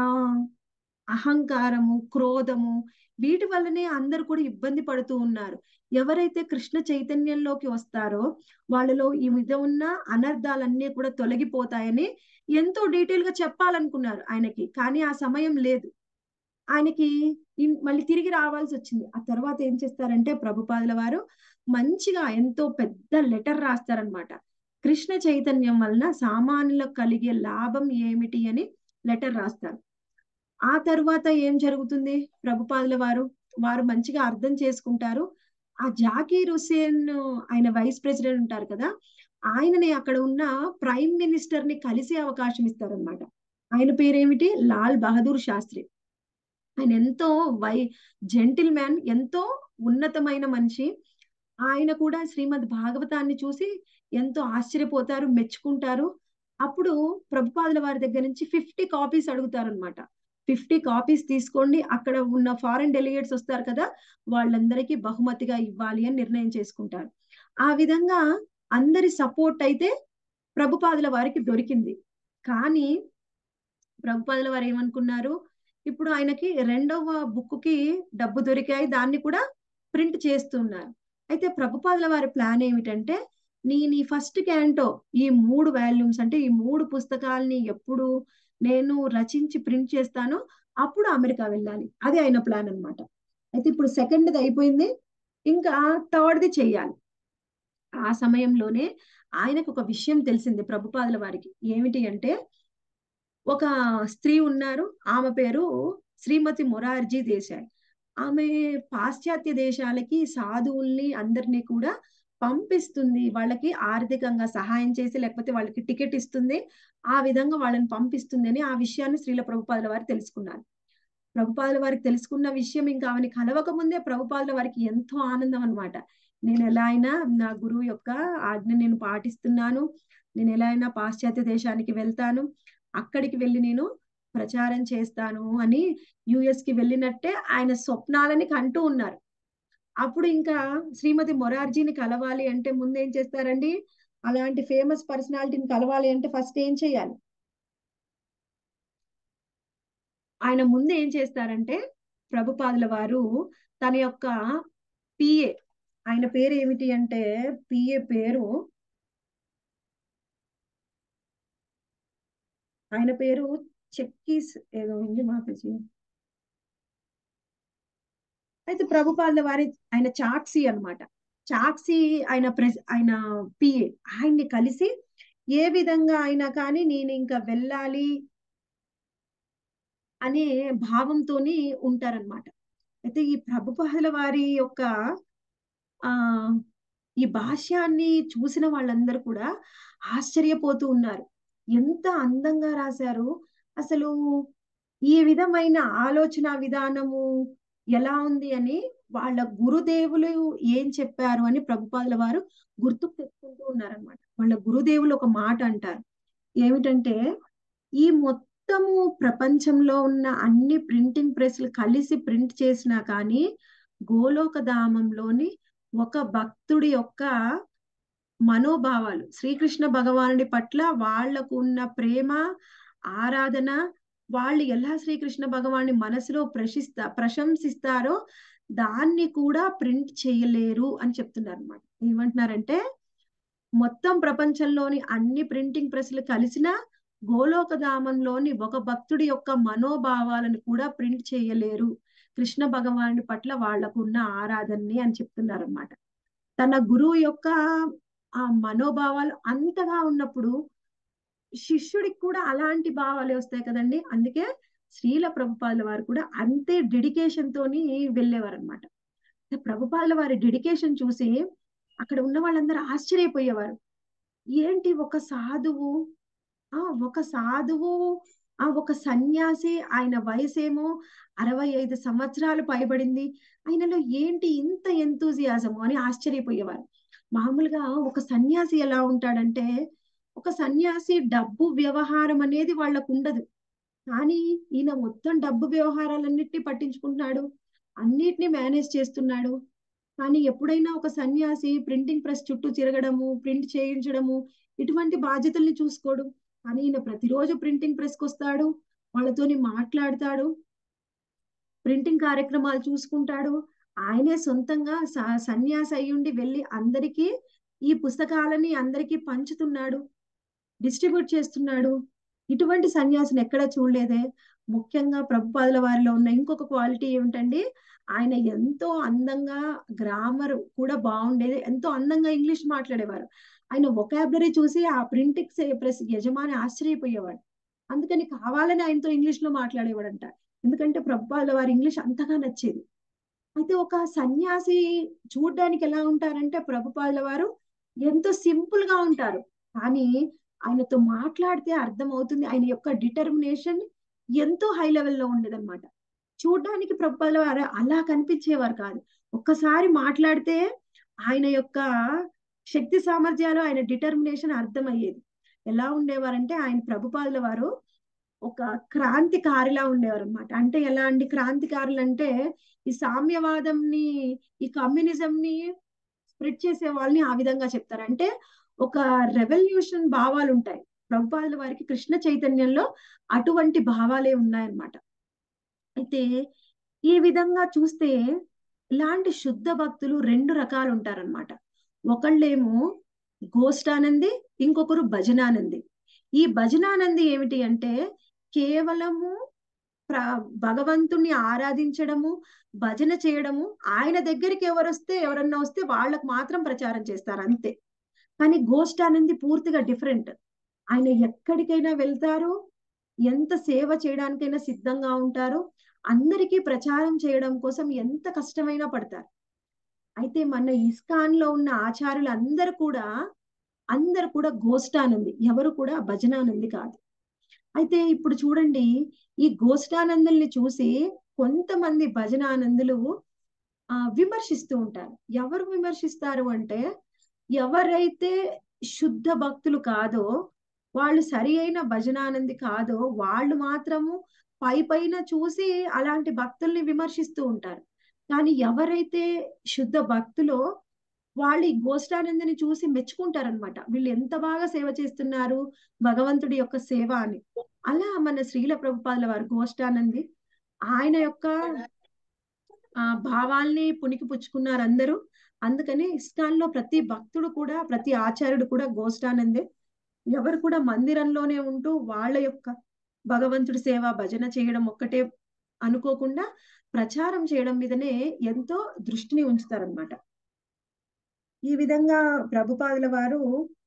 అహంకారము క్రోధము వీటి వల్లనే అందరూ కూడా ఇబ్బంది పడుతూ ఉన్నారు ఎవరైతే కృష్ణ చైతన్యంలోకి వస్తారో వాళ్ళలో ఈ మీద ఉన్న అనర్థాలన్నీ కూడా తొలగిపోతాయని ఎంతో డీటెయిల్ గా చెప్పాలనుకున్నారు ఆయనకి కానీ ఆ సమయం లేదు ఆయనకి ఇన్- మళ్ళీ తిరిగి రావాల్సి వచ్చింది ఆ తర్వాత ఏం చేస్తారంటే ప్రభుపాదుల వారు మంచిగా ఎంతో పెద్ద లెటర్ రాస్తారనమాట కృష్ణ చైతన్యం వలన సామాన్యులకు కలిగే లాభం ఏమిటి అని లెటర్ రాస్తారు ఆ తర్వాత ఏం జరుగుతుంది ప్రభుపాదుల వారు వారు మంచిగా అర్థం చేసుకుంటారు ఆ జాకీర్ హుసేన్ ఆయన వైస్ ప్రెసిడెంట్ ఉంటారు కదా ఆయనని అక్కడ ఉన్న ప్రైమ్ మినిస్టర్ ని కలిసే అవకాశం ఇస్తారనమాట ఆయన పేరేమిటి లాల్ బహదూర్ శాస్త్రి ఆయన ఎంతో వై జెంటిల్ మ్యాన్ ఎంతో ఉన్నతమైన మనిషి ఆయన కూడా శ్రీమద్ భాగవతాన్ని చూసి ఎంతో ఆశ్చర్యపోతారు మెచ్చుకుంటారు అప్పుడు ప్రభుపాదుల వారి దగ్గర నుంచి ఫిఫ్టీ కాపీస్ అడుగుతారనమాట ఫిఫ్టీ కాపీస్ తీసుకోండి అక్కడ ఉన్న ఫారెన్ డెలిగేట్స్ వస్తారు కదా వాళ్ళందరికీ బహుమతిగా ఇవ్వాలి అని నిర్ణయం చేసుకుంటారు ఆ విధంగా అందరి సపోర్ట్ అయితే ప్రభుపాదుల వారికి దొరికింది కానీ ప్రభుపాదుల వారు ఏమనుకున్నారు ఇప్పుడు ఆయనకి రెండవ బుక్ కి డబ్బు దొరికాయి దాన్ని కూడా ప్రింట్ చేస్తున్నారు అయితే ప్రభుపాదుల వారి ప్లాన్ ఏమిటంటే నేను ఈ ఫస్ట్ క్యాంటో ఈ మూడు వాల్యూమ్స్ అంటే ఈ మూడు పుస్తకాలని ఎప్పుడు నేను రచించి ప్రింట్ చేస్తానో అప్పుడు అమెరికా వెళ్ళాలి అది ఆయన ప్లాన్ అన్నమాట అయితే ఇప్పుడు సెకండ్ది అయిపోయింది ఇంకా థర్డ్ది చెయ్యాలి ఆ సమయంలోనే ఆయనకు ఒక విషయం తెలిసింది ప్రభుపాదుల వారికి ఏమిటి అంటే ఒక స్త్రీ ఉన్నారు ఆమె పేరు శ్రీమతి మొరార్జీ దేశాయ్ ఆమె పాశ్చాత్య దేశాలకి సాధువుల్ని అందరినీ కూడా పంపిస్తుంది వాళ్ళకి ఆర్థికంగా సహాయం చేసి లేకపోతే వాళ్ళకి టికెట్ ఇస్తుంది ఆ విధంగా వాళ్ళని పంపిస్తుంది అని ఆ విషయాన్ని శ్రీల ప్రభుపాదుల వారు తెలుసుకున్నారు ప్రభుపాదుల వారికి తెలుసుకున్న విషయం ఇంకా ఆమెని కలవక ముందే ప్రభుపాదుల వారికి ఎంతో ఆనందం అన్నమాట నేను ఎలా అయినా నా గురువు యొక్క ఆజ్ఞ నేను పాటిస్తున్నాను నేను ఎలా అయినా పాశ్చాత్య దేశానికి వెళ్తాను అక్కడికి వెళ్ళి నేను ప్రచారం చేస్తాను అని యుఎస్ కి వెళ్ళినట్టే ఆయన స్వప్నాలని కంటూ ఉన్నారు అప్పుడు ఇంకా శ్రీమతి మొరార్జీని కలవాలి అంటే ముందు ఏం చేస్తారండి అలాంటి ఫేమస్ పర్సనాలిటీని కలవాలి అంటే ఫస్ట్ ఏం చేయాలి ఆయన ముందు ఏం చేస్తారంటే ప్రభుపాదుల వారు తన యొక్క పిఏ ఆయన పేరు ఏమిటి అంటే పిఏ పేరు ఆయన పేరు చెక్కీస్ ఏదో ఉంది మాతాజీ అయితే ప్రభుపాదుల వారి ఆయన చాక్సీ అన్నమాట చాక్సీ ఆయన ప్రెస్ ఆయన పిఏ ఆయన్ని కలిసి ఏ విధంగా అయినా కానీ నేను ఇంకా వెళ్ళాలి అనే భావంతోని ఉంటారనమాట అయితే ఈ ప్రభుపాదుల వారి యొక్క ఆ ఈ భాష్యాన్ని చూసిన వాళ్ళందరూ కూడా ఆశ్చర్యపోతూ ఉన్నారు ఎంత అందంగా రాశారు అసలు ఈ విధమైన ఆలోచన విధానము ఎలా ఉంది అని వాళ్ళ గురుదేవులు ఏం చెప్పారు అని ప్రభుపాదుల వారు గుర్తుకు తెచ్చుకుంటూ ఉన్నారనమాట వాళ్ళ గురుదేవులు ఒక మాట అంటారు ఏమిటంటే ఈ మొత్తము ప్రపంచంలో ఉన్న అన్ని ప్రింటింగ్ ప్రెస్లు కలిసి ప్రింట్ చేసినా కానీ గోలోక ధామంలోని ఒక భక్తుడి యొక్క మనోభావాలు శ్రీకృష్ణ భగవానుడి పట్ల వాళ్లకు ఉన్న ప్రేమ ఆరాధన వాళ్ళు ఎలా శ్రీకృష్ణ భగవాన్ని మనసులో ప్రశిస్తా ప్రశంసిస్తారో దాన్ని కూడా ప్రింట్ చేయలేరు అని చెప్తున్నారు అనమాట ఏమంటున్నారంటే మొత్తం ప్రపంచంలోని అన్ని ప్రింటింగ్ ప్రెస్లు కలిసిన గోలోకధామంలోని ఒక భక్తుడి యొక్క మనోభావాలను కూడా ప్రింట్ చేయలేరు కృష్ణ భగవానుడి పట్ల వాళ్లకు ఉన్న ఆరాధనని అని చెప్తున్నారు అనమాట తన గురువు యొక్క ఆ మనోభావాలు అంతగా ఉన్నప్పుడు శిష్యుడికి కూడా అలాంటి భావాలే వస్తాయి కదండి అందుకే శ్రీల ప్రభుపాదుల వారు కూడా అంతే డెడికేషన్ తోని వెళ్ళేవారు అనమాట ప్రభుపాదుల వారి డెడికేషన్ చూసి అక్కడ ఉన్న వాళ్ళందరూ ఆశ్చర్యపోయేవారు ఏంటి ఒక సాధువు ఆ ఒక సాధువు ఆ ఒక సన్యాసి ఆయన వయసేమో అరవై ఐదు సంవత్సరాలు పైబడింది ఆయనలో ఏంటి ఇంత ఎంతూజియాజము అని ఆశ్చర్యపోయేవారు మామూలుగా ఒక సన్యాసి ఎలా ఉంటాడంటే ఒక సన్యాసి డబ్బు వ్యవహారం అనేది వాళ్ళకు ఉండదు కానీ ఈయన మొత్తం డబ్బు వ్యవహారాలన్నిటినీ పట్టించుకుంటున్నాడు అన్నిటినీ మేనేజ్ చేస్తున్నాడు కానీ ఎప్పుడైనా ఒక సన్యాసి ప్రింటింగ్ ప్రెస్ చుట్టూ తిరగడము ప్రింట్ చేయించడము ఇటువంటి బాధ్యతల్ని చూసుకోడు కానీ ఈయన ప్రతిరోజు ప్రింటింగ్ ప్రెస్కి వస్తాడు వాళ్ళతోని మాట్లాడతాడు ప్రింటింగ్ కార్యక్రమాలు చూసుకుంటాడు ఆయనే సొంతంగా స- సన్యాసి అయ్యుండి వెళ్ళి అందరికీ ఈ పుస్తకాలని అందరికీ పంచుతున్నాడు డిస్ట్రిబ్యూట్ చేస్తున్నాడు ఇటువంటి సన్యాసిని ఎక్కడ చూడలేదే ముఖ్యంగా ప్రభుపాదుల వారిలో ఉన్న ఇంకొక క్వాలిటీ ఏమిటండి ఆయన ఎంతో అందంగా గ్రామర్ కూడా బాగుండేది ఎంతో అందంగా ఇంగ్లీష్ మాట్లాడేవారు ఆయన ఒకాబులరీ చూసి ఆ ప్రింటింగ్ ప్రెస్ యజమాని ఆశ్చర్యపోయేవాడు అందుకని కావాలని ఆయనతో ఇంగ్లీష్ లో మాట్లాడేవాడంట ఎందుకంటే ప్రభుపాదుల వారి ఇంగ్లీష్ అంతగా నచ్చేది అయితే ఒక సన్యాసి చూడ్డానికి ఎలా ఉంటారంటే ప్రభుపాదుల వారు ఎంతో సింపుల్ గా ఉంటారు కానీ ఆయనతో మాట్లాడితే అర్థమవుతుంది ఆయన యొక్క డిటర్మినేషన్ ఎంతో హై లెవెల్లో ఉండేదన్నమాట చూడ్డానికి ప్రభుపాదుల వారు అలా కనిపించేవారు కాదు ఒక్కసారి మాట్లాడితే ఆయన యొక్క శక్తి సామర్థ్యాలు ఆయన డిటర్మినేషన్ అర్థమయ్యేది ఎలా ఉండేవారంటే ఆయన ప్రభుపాదుల వారు ఒక క్రాంతికారిలా ఉండేవారు అనమాట అంటే ఎలా అండి క్రాంతికారులు అంటే ఈ సామ్యవాదంని ఈ కమ్యూనిజం ని స్ప్రెడ్ చేసే వాళ్ళని ఆ విధంగా చెప్తారు అంటే ఒక రెవల్యూషన్ భావాలు ఉంటాయి ప్రభుపాదుల వారికి కృష్ణ చైతన్యంలో అటువంటి భావాలే ఉన్నాయన్నమాట అయితే ఈ విధంగా చూస్తే ఇలాంటి శుద్ధ భక్తులు రెండు రకాలు ఉంటారన్నమాట ఒకళ్ళేమో గోష్ఠానంది ఇంకొకరు భజనానంది ఈ భజనానంది ఏమిటి అంటే కేవలము ప్ర భగవంతుణ్ణి ఆరాధించడము భజన చేయడము ఆయన దగ్గరికి ఎవరు వస్తే ఎవరన్నా వస్తే వాళ్ళకు మాత్రం ప్రచారం చేస్తారు అంతే కానీ గోష్ఠానంది పూర్తిగా డిఫరెంట్ ఆయన ఎక్కడికైనా వెళ్తారు ఎంత సేవ చేయడానికైనా సిద్ధంగా ఉంటారు అందరికీ ప్రచారం చేయడం కోసం ఎంత కష్టమైనా పడతారు అయితే మన ఇస్కాన్ లో ఉన్న ఆచార్యులు అందరు కూడా అందరు కూడా గోష్ఠానంది ఎవరు కూడా భజనానంది కాదు అయితే ఇప్పుడు చూడండి ఈ గోష్ఠానందుల్ని చూసి కొంతమంది భజనానందులు ఆ విమర్శిస్తూ ఉంటారు ఎవరు విమర్శిస్తారు అంటే ఎవరైతే శుద్ధ భక్తులు కాదో వాళ్ళు సరి అయిన భజనానంది కాదో వాళ్ళు మాత్రము పై పైన చూసి అలాంటి భక్తుల్ని విమర్శిస్తూ ఉంటారు కానీ ఎవరైతే శుద్ధ భక్తులో వాళ్ళు ఈ గోష్ఠానందని చూసి మెచ్చుకుంటారనమాట వీళ్ళు ఎంత బాగా సేవ చేస్తున్నారు భగవంతుడి యొక్క సేవ అని అలా మన శ్రీల ప్రభుపాదుల వారు గోష్ఠానంది ఆయన యొక్క ఆ భావాల్ని పునికి పుచ్చుకున్నారు అందరూ అందుకని ఇస్కాన్ లో ప్రతి భక్తుడు కూడా ప్రతి ఆచార్యుడు కూడా గోష్ఠానందే ఎవరు కూడా మందిరంలోనే ఉంటూ వాళ్ళ యొక్క భగవంతుడి సేవ భజన చేయడం ఒక్కటే అనుకోకుండా ప్రచారం చేయడం మీదనే ఎంతో దృష్టిని ఉంచుతారనమాట ఈ విధంగా ప్రభుపాదుల వారు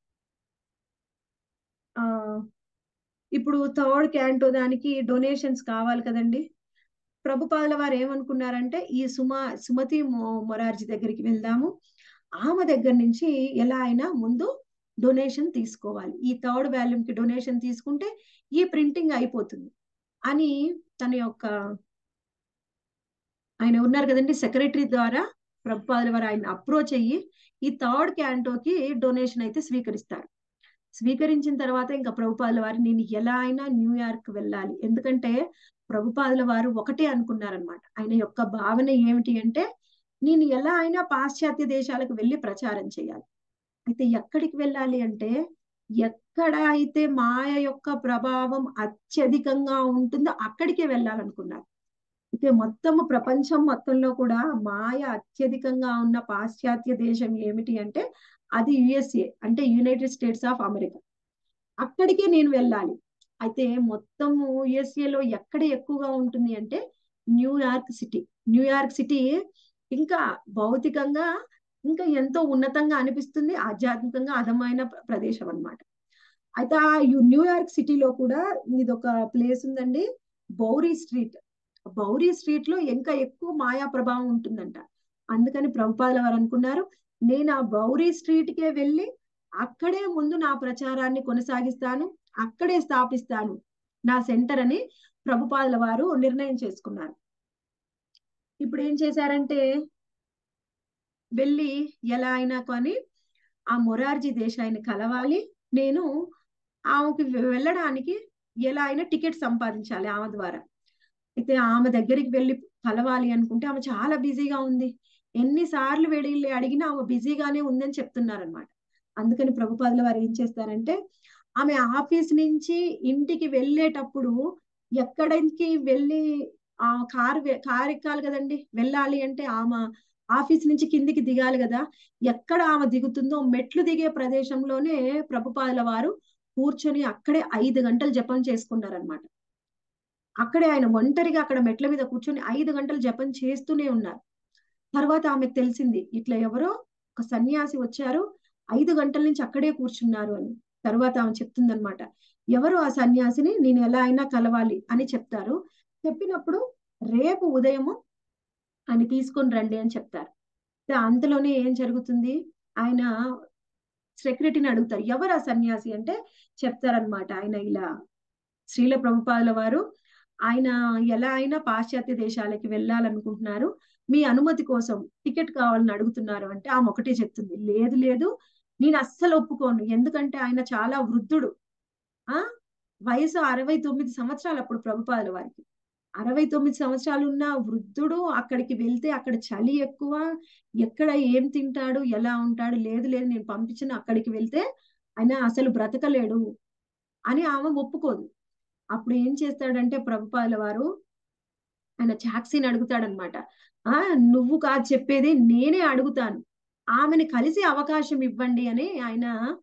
ఆ ఇప్పుడు థర్డ్ క్యాంటో దానికి డొనేషన్స్ కావాలి కదండి ప్రభుపాదుల వారు ఏమనుకున్నారంటే ఈ సుమ సుమతి మొ- మొరార్జీ దగ్గరికి వెళ్దాము ఆమె దగ్గర నుంచి ఎలా అయినా ముందు డొనేషన్ తీసుకోవాలి ఈ థర్డ్ వాల్యూమ్ కి డొనేషన్ తీసుకుంటే ఈ ప్రింటింగ్ అయిపోతుంది అని తన యొక్క ఆయన ఉన్నారు కదండి సెక్రటరీ ద్వారా ప్రభుపాదుల వారు ఆయన అప్రోచ్ అయ్యి ఈ థర్డ్ క్యాంటోకి డొనేషన్ అయితే స్వీకరిస్తారు స్వీకరించిన తర్వాత ఇంకా ప్రభుపాదుల వారు నేను ఎలా అయినా న్యూయార్క్ వెళ్ళాలి ఎందుకంటే ప్రభుపాదుల వారు ఒకటే అనుకున్నారనమాట ఆయన యొక్క భావన ఏమిటి అంటే నేను ఎలా అయినా పాశ్చాత్య దేశాలకు వెళ్ళి ప్రచారం చేయాలి అయితే ఎక్కడికి వెళ్ళాలి అంటే ఎక్కడ అయితే మాయ యొక్క ప్రభావం అత్యధికంగా ఉంటుందో అక్కడికే వెళ్ళాలనుకున్నారు అయితే మొత్తము ప్రపంచం మొత్తంలో కూడా మాయ అత్యధికంగా ఉన్న పాశ్చాత్య దేశం ఏమిటి అంటే అది యుఎస్ఏ అంటే యునైటెడ్ స్టేట్స్ ఆఫ్ అమెరికా అక్కడికే నేను వెళ్ళాలి అయితే మొత్తము USA లో ఎక్కడ ఎక్కువగా ఉంటుంది అంటే న్యూయార్క్ సిటీ న్యూయార్క్ సిటీ ఇంకా భౌతికంగా ఇంకా ఎంతో ఉన్నతంగా అనిపిస్తుంది ఆధ్యాత్మికంగా అధమైన ప్ర- ప్రదేశం అన్నమాట అయితే ఆ యు- న్యూయార్క్ సిటీలో కూడా ఇది ఒక ప్లేస్ ఉందండి బౌరీ స్ట్రీట్ బౌరీ స్ట్రీట్ లో ఇంకా ఎక్కువ మాయా ప్రభావం ఉంటుందంట అందుకని ప్రభుపాదుల వారు అనుకున్నారు నేను ఆ బౌరీ స్ట్రీట్ కే వెళ్ళి అక్కడే ముందు నా ప్రచారాన్ని కొనసాగిస్తాను అక్కడే స్థాపిస్తాను నా సెంటర్ అని ప్రభుపాదుల వారు నిర్ణయం చేసుకున్నారు ఇప్పుడు ఏం చేశారంటే వెళ్ళి ఎలా అయినా కానీ ఆ మొరార్జీ దేశాయిని కలవాలి నేను ఆమెకి వెళ్ళడానికి ఎలా అయినా టికెట్ సంపాదించాలి ఆమె ద్వారా అయితే ఆమె దగ్గరికి వెళ్ళి కలవాలి అనుకుంటే ఆమె చాలా బిజీగా ఉంది ఎన్నిసార్లు వెళ్ళి అడిగినా ఆమె బిజీగానే ఉందని చెప్తున్నారనమాట అందుకని ప్రభుపాదుల వారు ఏం చేస్తారంటే ఆమె ఆఫీస్ నుంచి ఇంటికి వెళ్ళేటప్పుడు ఎక్కడికి వెళ్ళి ఆ కారు వె- కారు ఎక్కాలి కదండి వెళ్ళాలి అంటే ఆమె ఆఫీస్ నుంచి కిందికి దిగాలి కదా ఎక్కడ ఆమె దిగుతుందో మెట్లు దిగే ప్రదేశంలోనే ప్రభుపాదుల వారు కూర్చొని అక్కడే ఐదు గంటలు జపం చేసుకున్నారనమాట అక్కడే ఆయన ఒంటరిగా అక్కడ మెట్ల మీద కూర్చొని ఐదు గంటలు జపం చేస్తూనే ఉన్నారు తర్వాత ఆమెకు తెలిసింది ఇట్లా ఎవరో ఒక సన్యాసి వచ్చారు ఐదు గంటల నుంచి అక్కడే కూర్చున్నారు అని తర్వాత ఆమె చెప్తుందన్నమాట ఎవరు ఆ సన్యాసిని నేను ఎలా అయినా కలవాలి అని చెప్తారు చెప్పినప్పుడు రేపు ఉదయము ఆయన తీసుకొని రండి అని చెప్తారు అయితే అంతలోనే ఏం జరుగుతుంది ఆయన సెక్రటరీని అడుగుతారు ఎవరు ఆ సన్యాసి అంటే చెప్తారనమాట ఆయన ఇలా శ్రీల ప్రభుపాదుల వారు ఆయన ఎలా అయినా పాశ్చాత్య దేశాలకి వెళ్ళాలనుకుంటున్నారు మీ అనుమతి కోసం టికెట్ కావాలని అడుగుతున్నారు అంటే ఆమె ఒకటే చెప్తుంది లేదు లేదు నేను అస్సలు ఒప్పుకోను ఎందుకంటే ఆయన చాలా వృద్ధుడు ఆ వయసు అరవై తొమ్మిది సంవత్సరాలు అప్పుడు ప్రభుపాదుల వారికి అరవై తొమ్మిది సంవత్సరాలు ఉన్న వృద్ధుడు అక్కడికి వెళ్తే అక్కడ చలి ఎక్కువ ఎక్కడ ఏం తింటాడు ఎలా ఉంటాడు లేదు లేదు నేను పంపించిన అక్కడికి వెళ్తే ఆయన అసలు బ్రతకలేడు అని ఆమె ఒప్పుకోదు అప్పుడు ఏం చేస్తాడంటే ప్రభుపాదుల వారు ఆయన చాక్సీని అడుగుతాడనమాట ఆ నువ్వు కాదు చెప్పేది నేనే అడుగుతాను ఆమెని కలిసి అవకాశం ఇవ్వండి అని ఆయన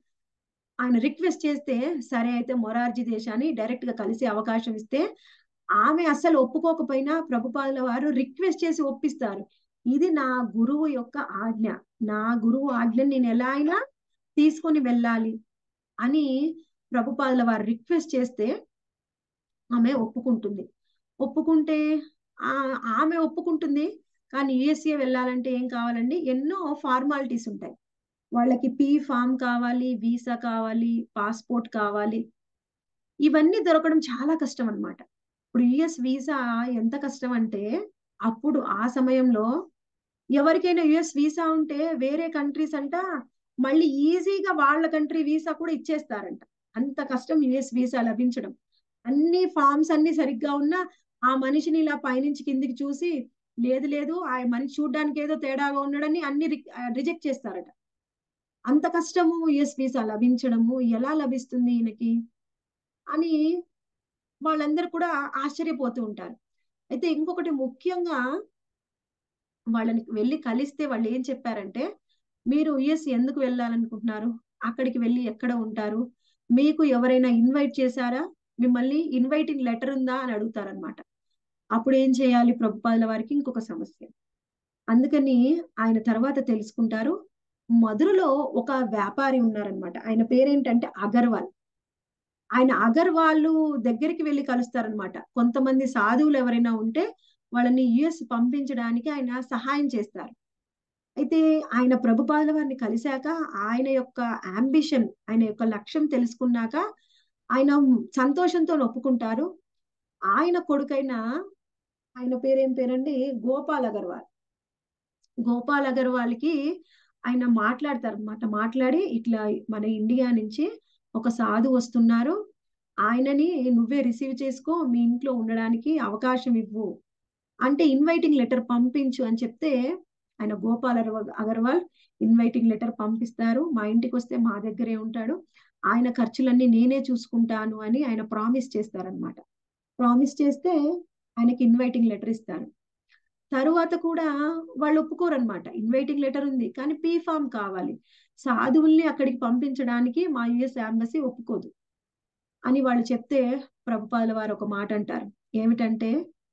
ఆయన రిక్వెస్ట్ చేస్తే సరే అయితే మొరార్జీ దేశాన్ని డైరెక్ట్ గా కలిసి అవకాశం ఇస్తే ఆమె అస్సలు ఒప్పుకోకపోయినా ప్రభుపాదుల వారు రిక్వెస్ట్ చేసి ఒప్పిస్తారు ఇది నా గురువు యొక్క ఆజ్ఞ నా గురువు ఆజ్ఞని నేను ఎలా అయినా తీసుకొని వెళ్ళాలి అని ప్రభుపాదుల వారు రిక్వెస్ట్ చేస్తే ఆమె ఒప్పుకుంటుంది ఒప్పుకుంటే ఆ ఆమె ఒప్పుకుంటుంది కానీ యుఎస్ఏ వెళ్ళాలంటే ఏం కావాలండి ఎన్నో ఫార్మాలిటీస్ ఉంటాయి వాళ్ళకి పీ ఫామ్ కావాలి వీసా కావాలి పాస్పోర్ట్ కావాలి ఇవన్నీ దొరకడం చాలా కష్టం అన్నమాట ఇప్పుడు యుఎస్ వీసా ఎంత కష్టం అంటే అప్పుడు ఆ సమయంలో ఎవరికైనా యుఎస్ వీసా ఉంటే వేరే కంట్రీస్ అంట మళ్ళీ ఈజీగా వాళ్ళ కంట్రీ వీసా కూడా ఇచ్చేస్తారంట అంత కష్టం యుఎస్ వీసా లభించడం అన్ని ఫామ్స్ అన్ని సరిగ్గా ఉన్నా ఆ మనిషిని ఇలా పైనుంచి కిందికి చూసి లేదు లేదు ఆ మనిషి చూడడానికి ఏదో తేడాగా ఉన్నాడని అన్ని రిజెక్ట్ చేస్తారట అంత కష్టము యుఎస్ వీసా లభించడము ఎలా లభిస్తుంది ఈయనకి అని వాళ్ళందరూ కూడా ఆశ్చర్యపోతూ ఉంటారు అయితే ఇంకొకటి ముఖ్యంగా వాళ్ళని వెళ్ళి కలిస్తే వాళ్ళు ఏం చెప్పారంటే మీరు యుఎస్ ఎందుకు వెళ్ళాలనుకుంటున్నారు అక్కడికి వెళ్ళి ఎక్కడ ఉంటారు మీకు ఎవరైనా ఇన్వైట్ చేశారా మిమ్మల్ని ఇన్వైటింగ్ లెటర్ ఉందా అని అడుగుతారనమాట అప్పుడు ఏం చేయాలి ప్రభుపాదుల వారికి ఇంకొక సమస్య అందుకని ఆయన తర్వాత తెలుసుకుంటారు మధురలో ఒక వ్యాపారి ఉన్నారనమాట ఆయన పేరేంటంటే అగర్వాల్ ఆయన అగర్వాళ్ళు దగ్గరికి వెళ్ళి కలుస్తారనమాట కొంతమంది సాధువులు ఎవరైనా ఉంటే వాళ్ళని యుఎస్ పంపించడానికి ఆయన సహాయం చేస్తారు అయితే ఆయన ప్రభుపాదుల వారిని కలిశాక ఆయన యొక్క అంబిషన్ ఆయన యొక్క లక్ష్యం తెలుసుకున్నాక ఆయన సంతోషంతో ఒప్పుకుంటారు ఆయన కొడుకైన ఆయన పేరేం పేరండి గోపాల్ అగర్వాల్ గోపాల్ అగర్వాల్కి ఆయన మాట్లాడతారు అనమాట మాట్లాడి ఇట్లా మన ఇండియా నుంచి ఒక సాధు వస్తున్నారు ఆయనని నువ్వే రిసీవ్ చేసుకో మీ ఇంట్లో ఉండడానికి అవకాశం ఇవ్వు అంటే ఇన్వైటింగ్ లెటర్ పంపించు అని చెప్తే ఆయన గోపాల్ అగర్వాల్ ఇన్వైటింగ్ లెటర్ పంపిస్తారు మా ఇంటికి వస్తే మా దగ్గరే ఉంటాడు ఆయన ఖర్చులన్నీ నేనే చూసుకుంటాను అని ఆయన ప్రామిస్ చేస్తారనమాట ప్రామిస్ చేస్తే ఆయనకి ఇన్వైటింగ్ లెటర్ ఇస్తారు తరువాత కూడా వాళ్ళు ఒప్పుకోరనమాట ఇన్వైటింగ్ లెటర్ ఉంది కానీ పీ ఫామ్ కావాలి సాధువుల్ని అక్కడికి పంపించడానికి మా యుఎస్ ఎంబసీ ఒప్పుకోదు అని వాళ్ళు చెప్తే ప్రభుపాదుల వారు ఒక మాట అంటారు ఏమిటంటే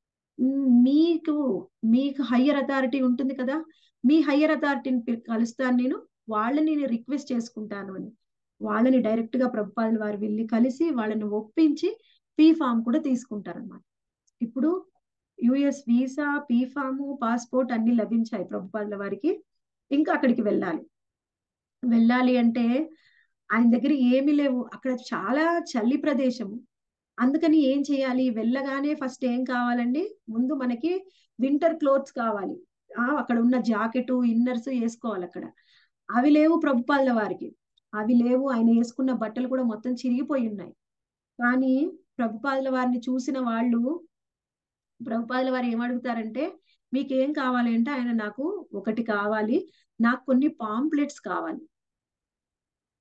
మీకు మీకు హయ్యర్ అథారిటీ ఉంటుంది కదా మీ హయ్యర్ అథారిటీని కలుస్తాను నేను వాళ్ళని నేను రిక్వెస్ట్ చేసుకుంటాను అని వాళ్ళని డైరెక్ట్ గా ప్రభుపాదుల వారు వెళ్ళి కలిసి వాళ్ళని ఒప్పించి పీ ఫామ్ కూడా తీసుకుంటారనమాట ఇప్పుడు US visa P form passport అన్ని లభించాయి ప్రభుపాదుల వారికి ఇంకా అక్కడికి వెళ్ళాలి వెళ్ళాలి అంటే ఆయన దగ్గర ఏమీ లేవు అక్కడ చాలా చల్లి ప్రదేశము అందుకని ఏం చేయాలి వెళ్ళగానే ఫస్ట్ ఏం కావాలండి ముందు మనకి వింటర్ క్లోత్స్ కావాలి ఆ అక్కడ ఉన్న జాకెట్ ఇన్నర్స్ వేసుకోవాలి అక్కడ అవి లేవు ప్రభుపాదుల వారికి అవి లేవు ఆయన వేసుకున్న బట్టలు కూడా మొత్తం చిరిగిపోయి ఉన్నాయి కానీ ప్రభుపాదుల వారిని చూసిన వాళ్ళు ప్రభుపాదుల వారు ఏమడుగుతారంటే మీకు ఏం కావాలి అంటే ఆయన నాకు ఒకటి కావాలి నాకు కొన్ని పాంప్లెట్స్ కావాలి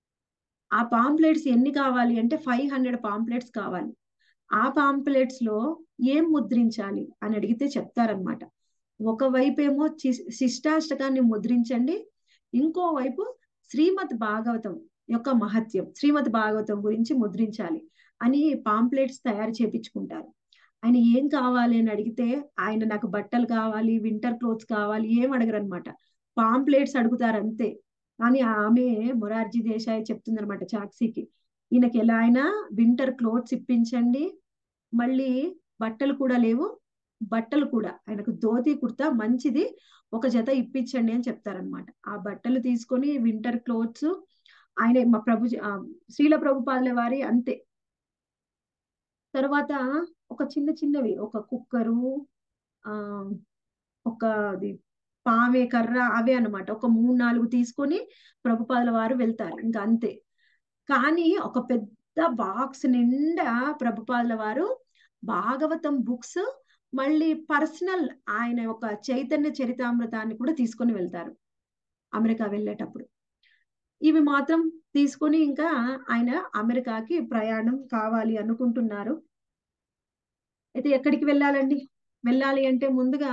ఆ పాంప్లెట్స్ ఎన్ని కావాలి అంటే ఫైవ్ హండ్రెడ్ పాంప్లెట్స్ కావాలి ఆ పాంప్లెట్స్ లో ఏం ముద్రించాలి అని అడిగితే చెప్తారనమాట ఒకవైపు ఏమో చి- శిష్టాష్టకాన్ని ముద్రించండి ఇంకోవైపు శ్రీమద్ భాగవతం యొక్క మహత్యం శ్రీమద్ భాగవతం గురించి ముద్రించాలి అని పాంప్లెట్స్ తయారు చేపించుకుంటారు ఆయన ఏం కావాలి అని అడిగితే ఆయన నాకు బట్టలు కావాలి వింటర్ క్లోత్స్ కావాలి ఏం అడగరు అనమాట పాంప్లెట్స్ అడుగుతారు అంతే కానీ ఆమె మొరార్జీ దేశాయ్ చెప్తుందనమాట చాక్సీకి ఈయనకి ఎలా అయినా వింటర్ క్లోత్స్ ఇప్పించండి మళ్ళీ బట్టలు కూడా లేవు బట్టలు కూడా ఆయనకు ధోతి కుర్తా మంచిది ఒక జత ఇప్పించండి అని చెప్తారనమాట ఆ బట్టలు తీసుకొని వింటర్ క్లోత్స్ ఆయన మా ప్రభు ఆ, శ్రీల ప్రభుపాదుల వారి అంతే తర్వాత ఒక చిన్న చిన్నవి ఒక కుక్కరు ఆ ఒక అది పామే కర్ర అవే అన్నమాట ఒక మూడు నాలుగు తీసుకొని ప్రభుపాదుల వారు వెళ్తారు ఇంకా అంతే కానీ ఒక పెద్ద బాక్స్ నిండా ప్రభుపాదుల వారు భాగవతం బుక్స్ మళ్ళీ పర్సనల్ ఆయన ఒక చైతన్య చరితామృతాన్ని కూడా తీసుకొని వెళ్తారు అమెరికా వెళ్ళేటప్పుడు ఇవి మాత్రం తీసుకొని ఇంకా ఆయన అమెరికాకి ప్రయాణం కావాలి అనుకుంటున్నారు అయితే ఎక్కడికి వెళ్ళాలండి వెళ్ళాలి అంటే ముందుగా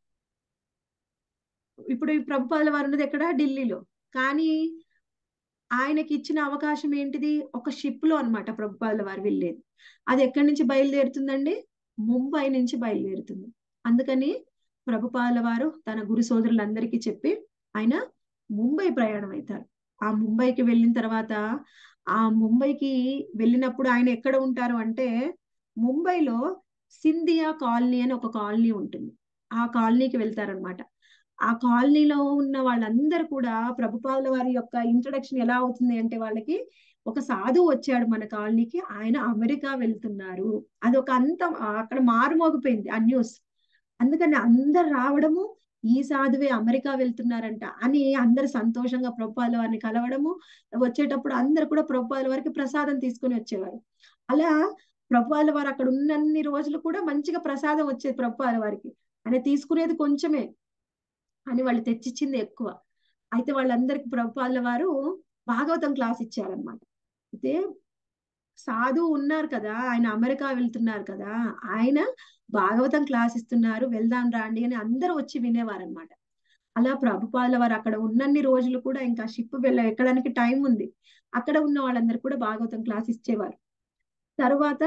ఇప్పుడు ఈ ప్రభుపాదుల వారు ఉన్నది ఎక్కడ ఢిల్లీలో కానీ ఆయనకి ఇచ్చిన అవకాశం ఏంటిది ఒక షిప్ లో అనమాట ప్రభుపాదుల వారు వెళ్ళేది అది ఎక్కడి నుంచి బయలుదేరుతుందండి ముంబై నుంచి బయలుదేరుతుంది అందుకని ప్రభుపాదుల వారు తన గురు సోదరులందరికీ చెప్పి ఆయన ముంబై ప్రయాణం అవుతారు ఆ ముంబైకి వెళ్ళిన తర్వాత ఆ ముంబైకి వెళ్ళినప్పుడు ఆయన ఎక్కడ ఉంటారు అంటే ముంబైలో సింధియా కాలనీ అని ఒక కాలనీ ఉంటుంది ఆ కాలనీకి వెళ్తారనమాట ఆ కాలనీలో ఉన్న వాళ్ళందరూ కూడా ప్రభుపాదుల వారి యొక్క ఇంట్రొడక్షన్ ఎలా అవుతుంది అంటే వాళ్ళకి ఒక సాధువు వచ్చాడు మన కాలనీకి ఆయన అమెరికా వెళ్తున్నారు అది ఒక అంత అక్కడ మారుమోగిపోయింది ఆ న్యూస్ అందుకని అందరు రావడము ఈ సాధువే అమెరికా వెళ్తున్నారంట అని అందరు సంతోషంగా ప్రభుపాదుల వారిని కలవడము వచ్చేటప్పుడు అందరు కూడా ప్రభుపాదుల వారికి ప్రసాదం తీసుకొని వచ్చేవారు అలా ప్రభుపాదుల వారు అక్కడ ఉన్నన్ని రోజులు కూడా మంచిగా ప్రసాదం వచ్చేది ప్రభుపాదుల వారికి ఆయన తీసుకునేది కొంచెమే అని వాళ్ళు తెచ్చిచ్చింది ఎక్కువ అయితే వాళ్ళందరికి ప్రభుపాదుల వారు భాగవతం క్లాస్ ఇచ్చారనమాట అయితే సాధువు ఉన్నారు కదా ఆయన అమెరికా వెళ్తున్నారు కదా ఆయన భాగవతం క్లాస్ ఇస్తున్నారు వెళ్దాం రాండి అని అందరూ వచ్చి వినేవారనమాట అలా ప్రభుపాదుల వారు అక్కడ ఉన్నన్ని రోజులు కూడా ఇంకా షిప్ వెళ్ళ ఎక్కడానికి టైం ఉంది అక్కడ ఉన్న వాళ్ళందరూ కూడా భాగవతం క్లాస్ ఇచ్చేవారు తర్వాత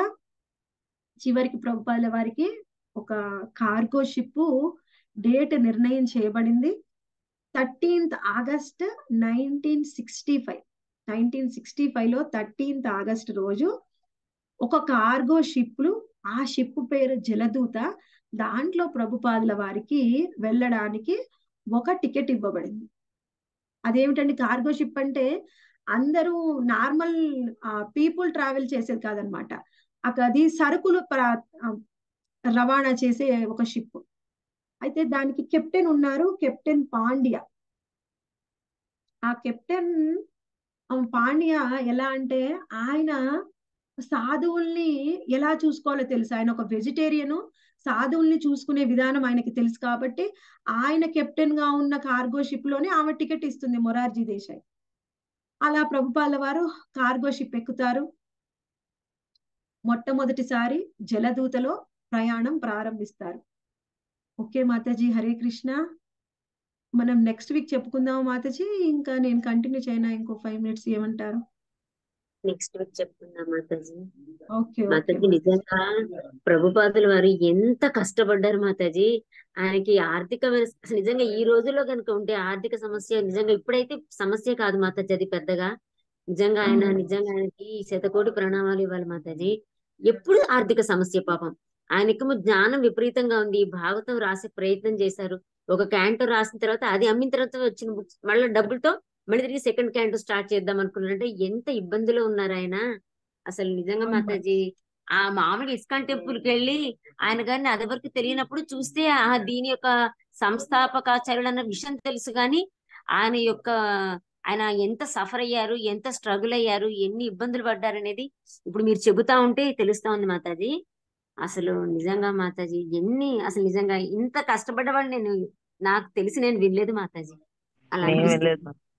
చివరికి ప్రభుపాదుల వారికి ఒక కార్గో షిప్ డేట్ నిర్ణయం చేయబడింది thirteenth August nineteen sixty five nineteen sixty five లో థర్టీన్త్ ఆగస్ట్ రోజు ఒక కార్గో షిప్ ఆ షిప్ పేరు జలదూత దాంట్లో ప్రభుపాదుల వారికి వెళ్ళడానికి ఒక టికెట్ ఇవ్వబడింది అదేమిటండి కార్గో షిప్ అంటే అందరూ నార్మల్ పీపుల్ ట్రావెల్ చేసేది కాదనమాట అక్కడ అది సరుకులు ప్ర- ఆ, రవాణా చేసే ఒక షిప్ అయితే దానికి కెప్టెన్ ఉన్నారు కెప్టెన్ పాండ్య ఆ కెప్టెన్ ఆ, పాండ్య ఎలా అంటే ఆయన సాధువుల్ని ఎలా చూసుకోవాలో తెలుసు ఆయన ఒక వెజిటేరియన్ సాధువుల్ని చూసుకునే విధానం ఆయనకి తెలుసు కాబట్టి ఆయన కెప్టెన్ గా ఉన్న కార్గో షిప్ లోనే ఆమె టికెట్ ఇస్తుంది మొరార్జీ దేశాయ్ అలా ప్రభుపాల వారు కార్గో షిప్ ఎక్కుతారు మొట్టమొదటిసారి జలదూతలో ప్రయాణం ప్రారంభిస్తారు ఓకే మాతాజీ హరే కృష్ణ మనం నెక్స్ట్ వీక్ చెప్పుకుందాం మాతాజీ ఇంకా నేను కంటిన్యూ చేయనా ఇంకో ఫైవ్ మినిట్స్ ఏమంటారు
నెక్స్ట్ వీక్ చెప్పుకుందాం మాతాజీ
ఓకే ఓకే
మాతాజీ నిజంగా ప్రభుపాదుల వారు ఎంత కష్టపడ్డారు మాతాజీ ఆయనకి ఆర్థికమైన అసలు నిజంగా ఈ రోజుల్లో కనుక ఉంటే ఆర్థిక సమస్య నిజంగా ఇప్పుడైతే సమస్య కాదు మాతాజీ అది పెద్దగా నిజంగా ఆయన
అవును.
నిజంగా ఆయనకి శతకోటి ప్రణామాలు ఇవ్వాలి మాతాజీ ఎప్పుడు ఆర్థిక సమస్య పాపం ఆయనకేమో జ్ఞానం విపరీతంగా ఉంది భాగవతం రాసే ప్రయత్నం చేశారు ఒక క్యాంటర్ రాసిన తర్వాత అది అమ్మిన తర్వాత వచ్చిన బుక్స్ మళ్ళీ డబ్బులతో మళ్ళీ తిరిగి సెకండ్ క్యాంటర్ స్టార్ట్ చేద్దాం అనుకున్నారంటే ఎంత ఇబ్బందిలో ఉన్నారు ఆయన అసలు నిజంగా
అవును.
మాతాజీ ఆ మామూలుగా ఇస్కాన్ టెంపుల్ కి వెళ్ళి ఆయన గారిని అది వరకు తెలియనప్పుడు చూస్తే ఆ దీని యొక్క సంస్థాపకాచార్యులు అన్న విషయం తెలుసు కానీ ఆయన యొక్క ఆయన ఎంత సఫర్ అయ్యారు ఎంత స్ట్రగుల్ అయ్యారు ఎన్ని ఇబ్బందులు పడ్డారు అనేది ఇప్పుడు మీరు చెబుతా ఉంటే తెలుస్తా ఉంది మాతాజీ అసలు నిజంగా మాతాజీ ఎన్ని అసలు నిజంగా ఇంత కష్టపడ్డ వాళ్ళు నేను నాకు తెలిసి నేను వినలేదు మాతాజీ అలా
నేను
అనిపిస్తుంది
వెళ్ళలేదు